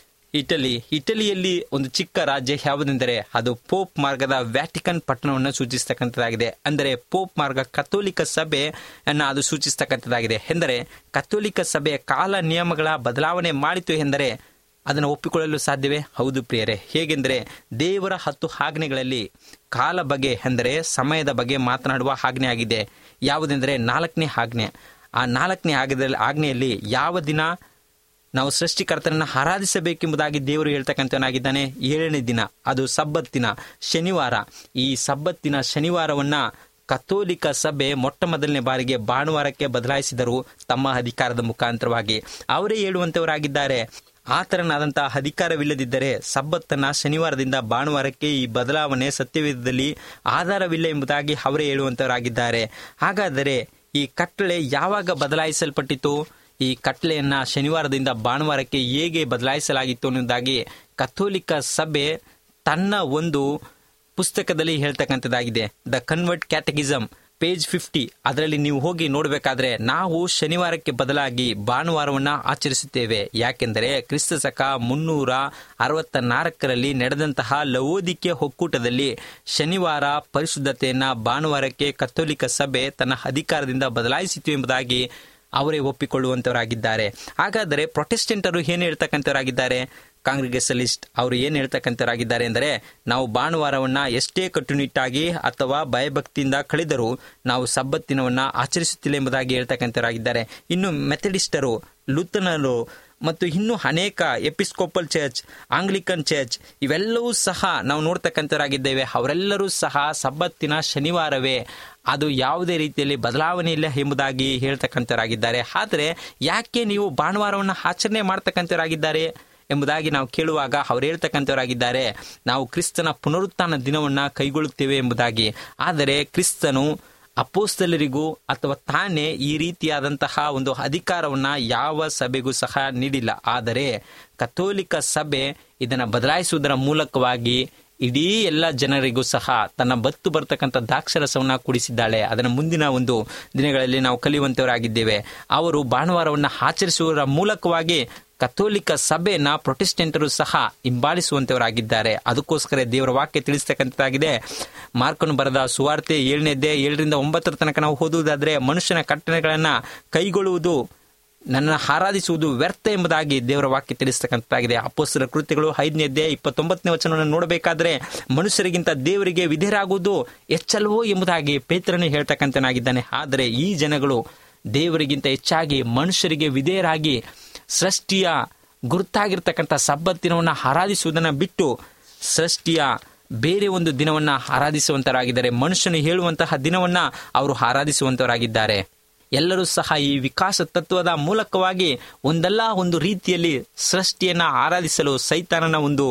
Speaker 3: ಇಟಲಿ ಇಟಲಿಯಲ್ಲಿ ಒಂದು ಚಿಕ್ಕ ರಾಜ್ಯ ಯಾವುದೆಂದರೆ ಅದು ಪೋಪ್ ಮಾರ್ಗದ ವ್ಯಾಟಿಕನ್ ಪಟ್ಟಣವನ್ನು ಸೂಚಿಸ್ತಕ್ಕಂಥದ್ದಾಗಿದೆ ಅಂದರೆ ಪೋಪ್ ಮಾರ್ಗ ಕಥೋಲಿಕ ಸಭೆ ಅನ್ನ ಅದು ಸೂಚಿಸ್ತಕ್ಕಂಥದ್ದಾಗಿದೆ ಎಂದರೆ ಕಥೋಲಿಕ ಸಭೆ ಕಾಲ ನಿಯಮಗಳ ಬದಲಾವಣೆ ಮಾಡಿತು ಎಂದರೆ ಅದನ್ನು ಒಪ್ಪಿಕೊಳ್ಳಲು ಸಾಧ್ಯವೇ ಹೌದು ಪ್ರಿಯರೇ ಹೇಗೆಂದರೆ ದೇವರ ಹತ್ತು ಆಜ್ಞೆಗಳಲ್ಲಿ ಕಾಲ ಬಗ್ಗೆ ಎಂದರೆ ಸಮಯದ ಬಗ್ಗೆ ಮಾತನಾಡುವ ಆಜ್ಞೆ ಆಗಿದೆ ಯಾವುದೆಂದರೆ ನಾಲ್ಕನೇ ಆಜ್ಞೆ ಆ ನಾಲ್ಕನೇ ಆಜ್ಞೆಯಲ್ಲಿ ಆಜ್ಞೆಯಲ್ಲಿ ಯಾವ ದಿನ ನಾವು ಸೃಷ್ಟಿಕರ್ತನನ್ನು ಆರಾಧಿಸಬೇಕೆಂಬುದಾಗಿ ದೇವರು ಹೇಳ್ತಕ್ಕಂಥವನಾಗಿದ್ದಾನೆ ಏಳನೇ ದಿನ ಅದು ಸಬ್ಬತ್ತಿನ ಶನಿವಾರ ಈ ಸಬ್ಬತ್ತಿನ ಶನಿವಾರವನ್ನ ಕಥೋಲಿಕ ಸಭೆ ಮೊಟ್ಟ ಮೊದಲನೇ ಬಾರಿಗೆ ಭಾನುವಾರಕ್ಕೆ ಬದಲಾಯಿಸಿದರು ತಮ್ಮ ಅಧಿಕಾರದ ಮುಖಾಂತರವಾಗಿ ಅವರೇ ಹೇಳುವಂತವರಾಗಿದ್ದಾರೆ ಆತರನಾದಂತಹ ಅಧಿಕಾರವಿಲ್ಲದಿದ್ದರೆ ಸಬ್ಬತ್ತನ್ನ ಶನಿವಾರದಿಂದ ಭಾನುವಾರಕ್ಕೆ ಈ ಬದಲಾವಣೆ ಸತ್ಯವೇದದಲ್ಲಿ ಆಧಾರವಿಲ್ಲ ಎಂಬುದಾಗಿ ಅವರೇ ಹೇಳುವಂತವರಾಗಿದ್ದಾರೆ ಹಾಗಾದರೆ ಈ ಕಟ್ಟಳೆ ಯಾವಾಗ ಬದಲಾಯಿಸಲ್ಪಟ್ಟಿತು ಈ ಕಟ್ಟಳೆಯನ್ನ ಶನಿವಾರದಿಂದ ಭಾನುವಾರಕ್ಕೆ ಹೇಗೆ ಬದಲಾಯಿಸಲಾಗಿತ್ತು ಅನ್ನೋದಾಗಿ ಕಥೋಲಿಕ ಸಭೆ ತನ್ನ ಒಂದು ಪುಸ್ತಕದಲ್ಲಿ ಹೇಳ್ತಕ್ಕಂಥದ್ದಾಗಿದೆ the convert catechism page fifty ಅದರಲ್ಲಿ ನೀವು ಹೋಗಿ ನೋಡಬೇಕಾದ್ರೆ ನಾವು ಶನಿವಾರಕ್ಕೆ ಬದಲಾಗಿ ಭಾನುವಾರವನ್ನ ಆಚರಿಸುತ್ತೇವೆ ಯಾಕೆಂದರೆ ಕ್ರಿಸ್ತ ಶಕ ಮುನ್ನೂರ ಅರವತ್ತ ನಾಲ್ಕರಲ್ಲಿ ನಡೆದಂತಹ ಲವೋದಿಕೆ ಒಕ್ಕೂಟದಲ್ಲಿ ಶನಿವಾರ ಪರಿಶುದ್ಧತೆಯನ್ನ ಭಾನುವಾರಕ್ಕೆ ಕಥೋಲಿಕ ಸಭೆ ತನ್ನ ಅಧಿಕಾರದಿಂದ ಬದಲಾಯಿಸಿತು ಎಂಬುದಾಗಿ ಅವರೇ ಒಪ್ಪಿಕೊಳ್ಳುವಂತವರಾಗಿದ್ದಾರೆ ಹಾಗಾದರೆ ಪ್ರೊಟೆಸ್ಟೆಂಟರು ಏನು ಹೇಳ್ತಕ್ಕಂಥವರಾಗಿದ್ದಾರೆ ಕಾಂಗ್ರಿಗೇಸಲಿಸ್ಟ್ ಅವರು ಏನು ಹೇಳ್ತಕ್ಕಂಥವರಾಗಿದ್ದಾರೆ ಅಂದರೆ ನಾವು ಭಾನುವಾರವನ್ನ ಎಷ್ಟೇ ಕಟ್ಟುನಿಟ್ಟಾಗಿ ಅಥವಾ ಭಯಭಕ್ತಿಯಿಂದ ಕಳೆದರೂ ನಾವು ಸಬ್ಬತ್ತಿನವನ್ನ ಆಚರಿಸುತ್ತಿಲ್ಲ ಎಂಬುದಾಗಿ ಹೇಳ್ತಕ್ಕಂಥವರಾಗಿದ್ದಾರೆ ಇನ್ನು ಮೆಥಡಿಸ್ಟರು ಲುಥನರು ಮತ್ತು ಇನ್ನೂ ಅನೇಕ ಎಪಿಸ್ಕೋಪಲ್ ಚರ್ಚ್ ಆಂಗ್ಲಿಕನ್ ಚರ್ಚ್ ಇವೆಲ್ಲವೂ ಸಹ ನಾವು ನೋಡ್ತಕ್ಕಂಥವರಾಗಿದ್ದೇವೆ ಅವರೆಲ್ಲರೂ ಸಹ ಸಬ್ಬತ್ತಿನ ಶನಿವಾರವೇ ಅದು ಯಾವುದೇ ರೀತಿಯಲ್ಲಿ ಬದಲಾವಣೆ ಇಲ್ಲ ಎಂಬುದಾಗಿ ಹೇಳ್ತಕ್ಕಂಥವರಾಗಿದ್ದಾರೆ ಆದರೆ ಯಾಕೆ ನೀವು ಭಾನುವಾರವನ್ನು ಆಚರಣೆ ಮಾಡ್ತಕ್ಕಂಥವರಾಗಿದ್ದಾರೆ ಎಂಬುದಾಗಿ ನಾವು ಕೇಳುವಾಗ ಅವ್ರು ಹೇಳ್ತಕ್ಕಂಥವರಾಗಿದ್ದಾರೆ ನಾವು ಕ್ರಿಸ್ತನ ಪುನರುತ್ಥಾನ ದಿನವನ್ನ ಕೈಗೊಳ್ಳುತ್ತೇವೆ ಎಂಬುದಾಗಿ ಆದರೆ ಕ್ರಿಸ್ತನು ಅಪೋಸ್ತಲರಿಗೂ ಅಥವಾ ತಾನೇ ಈ ರೀತಿಯಾದಂತಹ ಒಂದು ಅಧಿಕಾರವನ್ನ ಯಾವ ಸಭೆಗೂ ಸಹ ನೀಡಿಲ್ಲ ಆದರೆ ಕಥೋಲಿಕ ಸಭೆ ಇದನ್ನು ಬದಲಾಯಿಸುವುದರ ಮೂಲಕವಾಗಿ ಇಡೀ ಎಲ್ಲ ಜನರಿಗೂ ಸಹ ತನ್ನ ಬತ್ತು ಬರ್ತಕ್ಕಂಥ ದ್ರಾಕ್ಷರಸವನ್ನ ಕುಡಿಸಿದ್ದಾಳೆ ಅದರ ಮುಂದಿನ ಒಂದು ದಿನಗಳಲ್ಲಿ ನಾವು ಕಲಿಯುವಂತವರಾಗಿದ್ದೇವೆ ಅವರು ಭಾನುವಾರವನ್ನು ಆಚರಿಸುವುದರ ಮೂಲಕವಾಗಿ ಕಥೋಲಿಕ ಸಭೆಯನ್ನ ಪ್ರೊಟೆಸ್ಟೆಂಟರು ಸಹ ಹಿಂಬಾಲಿಸುವಂತವರಾಗಿದ್ದಾರೆ ಅದಕ್ಕೋಸ್ಕರ ದೇವರ ವಾಕ್ಯ ತಿಳಿಸ್ತಕ್ಕಂಥದ್ದಾಗಿದೆ ಮಾರ್ಕನು ಬರೆದ ಸುವಾರ್ತೆ ಏಳನೇದ್ದೇ ಏಳರಿಂದ ಒಂಬತ್ತರ ತನಕ ನಾವು ಓದುವುದಾದ್ರೆ ಮನುಷ್ಯನ ಕಟ್ಟಣೆಗಳನ್ನ ಕೈಗೊಳ್ಳುವುದು ನನ್ನ ಆರಾಧಿಸುವುದು ವ್ಯರ್ಥ ಎಂಬುದಾಗಿ ದೇವರ ವಾಕ್ಯ ತಿಳಿಸ್ತಕ್ಕಂಥದ್ದಾಗಿದೆ ಅಪೋಸ್ತರ ಕೃತ್ಯಗಳು ಐದನೇ ಅಧ್ಯಾಯ ಇಪ್ಪತ್ತೊಂಬತ್ತನೇ ವಚನವನ್ನು ನೋಡಬೇಕಾದ್ರೆ ಮನುಷ್ಯರಿಗಿಂತ ದೇವರಿಗೆ ವಿಧೇಯರಾಗುವುದು ಹೆಚ್ಚಲ್ವೋ ಎಂಬುದಾಗಿ ಪೇತ್ರನು ಹೇಳ್ತಕ್ಕಂಥನಾಗಿದ್ದಾನೆ ಆದರೆ ಈ ಜನಗಳು ದೇವರಿಗಿಂತ ಹೆಚ್ಚಾಗಿ ಮನುಷ್ಯರಿಗೆ ವಿಧೇಯರಾಗಿ ಸೃಷ್ಟಿಯ ಗುರುತಾಗಿರ್ತಕ್ಕಂಥ ಸಬ್ಬತ್ತಿನವನ್ನು ಆರಾಧಿಸುವುದನ್ನು ಬಿಟ್ಟು ಸೃಷ್ಟಿಯ ಬೇರೆ ಒಂದು ದಿನವನ್ನ ಆರಾಧಿಸುವಂತರಾಗಿದ್ದಾರೆ ಮನುಷ್ಯನು ಹೇಳುವಂತಹ ದಿನವನ್ನ ಅವರು ಆರಾಧಿಸುವಂತವರಾಗಿದ್ದಾರೆ ಎಲ್ಲರೂ ಸಹ ಈ ವಿಕಾಸ ತತ್ವದ ಮೂಲಕವಾಗಿ ಒಂದಲ್ಲ ಒಂದು ರೀತಿಯಲ್ಲಿ ಸೃಷ್ಟಿಯನ್ನ ಆರಾಧಿಸಲು ಸೈತಾನನ ಒಂದು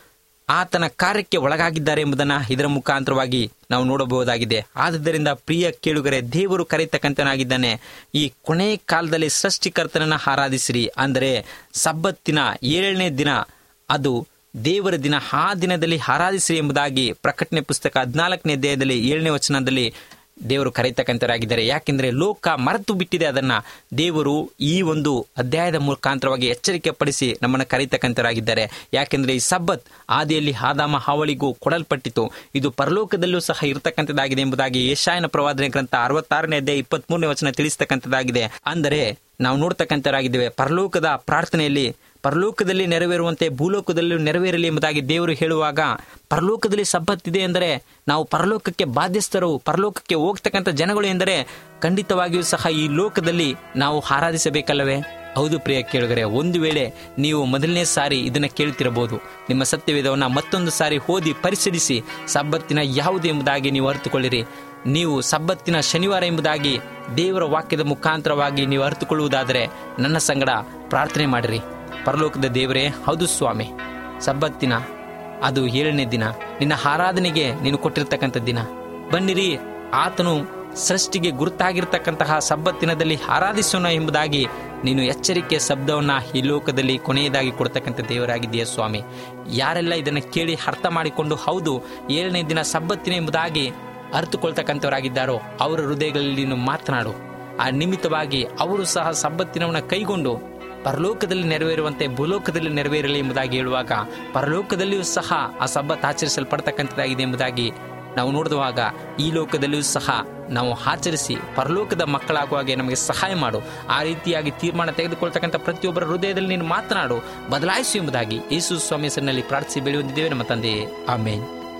Speaker 3: ಆತನ ಕಾರ್ಯಕ್ಕೆ ಒಳಗಾಗಿದ್ದಾರೆ ಎಂಬುದನ್ನು ಇದರ ಮುಖಾಂತರವಾಗಿ ನಾವು ನೋಡಬಹುದಾಗಿದೆ ಆದ್ದರಿಂದ ಪ್ರಿಯ ಕೇಳುಗರೆ ದೇವರು ಕರೆತಕ್ಕಂತನಾಗಿದ್ದಾನೆ ಈ ಕೊನೆ ಕಾಲದಲ್ಲಿ ಸೃಷ್ಟಿಕರ್ತನನ್ನ ಆರಾಧಿಸಿರಿ ಅಂದರೆ ಸಬ್ಬತ್ತಿನ ಏಳನೇ ದಿನ ಅದು ದೇವರ ದಿನ ಆ ದಿನದಲ್ಲಿ ಆರಾಧಿಸಿರಿ ಎಂಬುದಾಗಿ ಪ್ರಕಟಣೆ ಪುಸ್ತಕ ಹದಿನಾಲ್ಕನೇ ಅಧ್ಯಾಯದಲ್ಲಿ ಏಳನೇ ವಚನದಲ್ಲಿ ದೇವರು ಕರೆತಕ್ಕಂತರಾಗಿದ್ದಾರೆ ಯಾಕೆಂದ್ರೆ ಲೋಕ ಮರೆತು ಬಿಟ್ಟಿದೆ ಅದನ್ನ ದೇವರು ಈ ಒಂದು ಅಧ್ಯಾಯದ ಮುಖಾಂತರವಾಗಿ ಎಚ್ಚರಿಕೆ ಪಡಿಸಿ ನಮ್ಮನ್ನು ಕರೆತಕ್ಕಂತರಾಗಿದ್ದಾರೆ ಯಾಕೆಂದ್ರೆ ಈ ಸಬ್ಬತ್ ಆದಿಯಲ್ಲಿ ಆದಾಮ ಹಾವಳಿಗೂ ಕೊಡಲ್ಪಟ್ಟಿತು ಇದು ಪರಲೋಕದಲ್ಲೂ ಸಹ ಇರತಕ್ಕಂಥದ್ದಾಗಿದೆ ಎಂಬುದಾಗಿ ಯಶಾಯನ ಪ್ರವಾದನೆ ಗ್ರಂಥ ಅರವತ್ತಾರನೇ ಅಧ್ಯಾಯ ಇಪ್ಪತ್ತ್ ಮೂರನೇ ವಚನ ತಿಳಿಸ್ತಕ್ಕಂಥದ್ದಾಗಿದೆ ಅಂದರೆ ನಾವು ನೋಡ್ತಕ್ಕಂಥರಾಗಿದ್ದೇವೆ ಪರಲೋಕದ ಪ್ರಾರ್ಥನೆಯಲ್ಲಿ ಪರಲೋಕದಲ್ಲಿ ನೆರವೇರುವಂತೆ ಭೂಲೋಕದಲ್ಲೂ ನೆರವೇರಲಿ ಎಂಬುದಾಗಿ ದೇವರು ಹೇಳುವಾಗ ಪರಲೋಕದಲ್ಲಿ ಸಬ್ಬತ್ತಿದೆ ಎಂದರೆ ನಾವು ಪರಲೋಕಕ್ಕೆ ಬಾಧ್ಯಸ್ಥರು ಪರಲೋಕಕ್ಕೆ ಹೋಗ್ತಕ್ಕಂಥ ಜನಗಳು ಎಂದರೆ ಖಂಡಿತವಾಗಿಯೂ ಸಹ ಈ ಲೋಕದಲ್ಲಿ ನಾವು ಆರಾಧಿಸಬೇಕಲ್ಲವೇ ಹೌದು ಪ್ರಿಯ ಕೇಳುಗರೆ ಒಂದು ವೇಳೆ ನೀವು ಮೊದಲನೇ ಸಾರಿ ಇದನ್ನ ಕೇಳ್ತಿರಬಹುದು ನಿಮ್ಮ ಸತ್ಯವೇದವನ್ನ ಮತ್ತೊಂದು ಸಾರಿ ಓದಿ ಪರಿಶೀಲಿಸಿ ಸಬ್ಬತ್ತಿನ ಯಾವುದು ಎಂಬುದಾಗಿ ನೀವು ಅರಿತುಕೊಳ್ಳಿರಿ ನೀವು ಸಬ್ಬತ್ತಿನ ಶನಿವಾರ ಎಂಬುದಾಗಿ ದೇವರ ವಾಕ್ಯದ ಮುಖಾಂತರವಾಗಿ ನೀವು ಅರಿತುಕೊಳ್ಳುವುದಾದರೆ ನನ್ನ ಸಂಗಡ ಪ್ರಾರ್ಥನೆ ಮಾಡಿರಿ ಪರಲೋಕದ ದೇವರೇ ಹೌದು ಸ್ವಾಮಿ ಸಬ್ಬತ್ತಿನ ಅದು ಏಳನೇ ದಿನ ನಿನ್ನ ಆರಾಧನೆಗೆ ನೀನು ಕೊಟ್ಟಿರ್ತಕ್ಕಂಥ ದಿನ ಬನ್ನಿರಿ ಆತನು ಸೃಷ್ಟಿಗೆ ಗುರುತಾಗಿರ್ತಕ್ಕಂತಹ ಸಬ್ಬತ್ತಿನದಲ್ಲಿ ಆರಾಧಿಸೋಣ ಎಂಬುದಾಗಿ ನೀನು ಎಚ್ಚರಿಕೆಯ ಶಬ್ದವನ್ನ ಈ ಲೋಕದಲ್ಲಿ ಕೊನೆಯದಾಗಿ ಕೊಡ್ತಕ್ಕಂಥ ದೇವರಾಗಿದೆಯಾ ಸ್ವಾಮಿ ಯಾರೆಲ್ಲ ಇದನ್ನು ಕೇಳಿ ಅರ್ಥ ಮಾಡಿಕೊಂಡು ಹೌದು ಏಳನೇ ದಿನ ಸಬ್ಬತ್ತಿನ ಎಂಬುದಾಗಿ ಅರ್ಥಕೊಳ್ತಕ್ಕಂಥವರಾಗಿದ್ದಾರೋ ಅವರ ಹೃದಯಗಳಲ್ಲಿ ನೀನು ಮಾತನಾಡು ಆ ನಿಮಿತ್ತವಾಗಿ ಅವರು ಸಹ ಸಬ್ಬತ್ತಿನವನ್ನ ಕೈಗೊಂಡು ಪರಲೋಕದಲ್ಲಿ ನೆರವೇರುವಂತೆ ಭೂಲೋಕದಲ್ಲಿ ನೆರವೇರಲಿ ಎಂಬುದಾಗಿ ಹೇಳುವಾಗ ಪರಲೋಕದಲ್ಲಿಯೂ ಸಹ ಆ ಸಬ್ಬತ್ ಆಚರಿಸಲ್ಪಡ್ತಕ್ಕಂಥದ್ದಾಗಿದೆ ಎಂಬುದಾಗಿ ನಾವು ನೋಡಿದುವಾಗ ಈ ಲೋಕದಲ್ಲಿಯೂ ಸಹ ನಾವು ಆಚರಿಸಿ ಪರಲೋಕದ ಮಕ್ಕಳಾಗುವಾಗೆ ನಮಗೆ ಸಹಾಯ ಮಾಡು ಆ ರೀತಿಯಾಗಿ ತೀರ್ಮಾನ ತೆಗೆದುಕೊಳ್ತಕ್ಕಂಥ ಪ್ರತಿಯೊಬ್ಬರ ಹೃದಯದಲ್ಲಿ ನೀನು ಮಾತನಾಡು ಬದಲಾಯಿಸು ಎಂಬುದಾಗಿ ಯೇಸು ಸ್ವಾಮಿ ಹೆಸರಿನಲ್ಲಿ ಪ್ರಾರ್ಥಿಸಿ ಬೆಳೆಯುವಂತಿದ್ದೇವೆ ನಮ್ಮ ತಂದೆಯೇ ಆಮೇನ್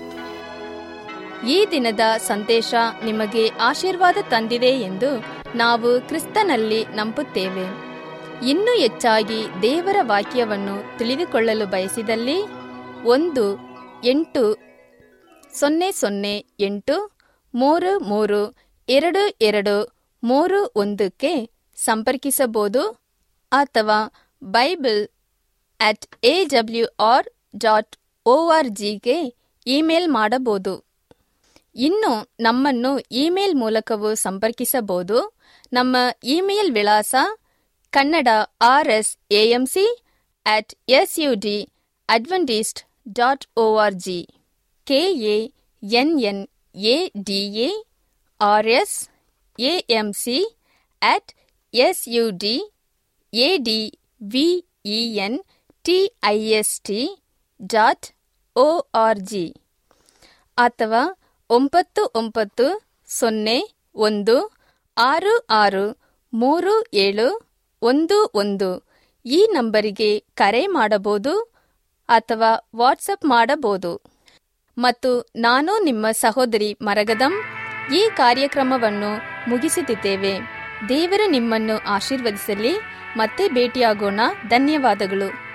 Speaker 1: ಈ ದಿನದ ಸಂದೇಶ ನಿಮಗೆ ಆಶೀರ್ವಾದ ತಂದಿದೆ ಎಂದು ನಾವು ಕ್ರಿಸ್ತನಲ್ಲಿ ನಂಬುತ್ತೇವೆ ಇನ್ನೂ ಹೆಚ್ಚಾಗಿ ದೇವರ ವಾಕ್ಯವನ್ನು ತಿಳಿದುಕೊಳ್ಳಲು ಬಯಸಿದಲ್ಲಿ ಒಂದು ಎಂಟು ಸೊನ್ನೆ ಸೊನ್ನೆ ಎಂಟು ಮೂರು ಮೂರು ಎರಡು ಎರಡು ಮೂರು ಒಂದಕ್ಕೆ ಸಂಪರ್ಕಿಸಬಹುದು ಅಥವಾ Bible at A W R dot O R ಜಿಗೆ ಇಮೇಲ್ ಮಾಡಬಹುದು ಇನ್ನು ನಮ್ಮನ್ನು ಇಮೇಲ್ ಮೂಲಕವೂ ಸಂಪರ್ಕಿಸಬಹುದು ನಮ್ಮ ಇಮೇಲ್ ವಿಳಾಸ Kannada R S AMC at S U D Adventist dot O R G K A N N A D A R S A M C at S U D A D V E N T I S T dot O R G ಅಥವಾ ಒಂಬತ್ತು ಒಂಬತ್ತು ಸೊನ್ನೆ ಒಂದು ಆರು ಆರು ಮೂರು ಏಳು ಒಂದು ಒಂದು ಈ ನಂಬರಿಗೆ ಕರೆ ಮಾಡಬಹುದು ಅಥವಾ ವಾಟ್ಸಪ್ ಮಾಡಬಹುದು ಮತ್ತು ನಾನು ನಿಮ್ಮ ಸಹೋದರಿ ಮರಗದಂ ಈ ಕಾರ್ಯಕ್ರಮವನ್ನು ಮುಗಿಸುತ್ತಿದ್ದೇವೆ ದೇವರು ನಿಮ್ಮನ್ನು ಆಶೀರ್ವದಿಸಲಿ ಮತ್ತೆ ಭೇಟಿಯಾಗೋಣ ಧನ್ಯವಾದಗಳು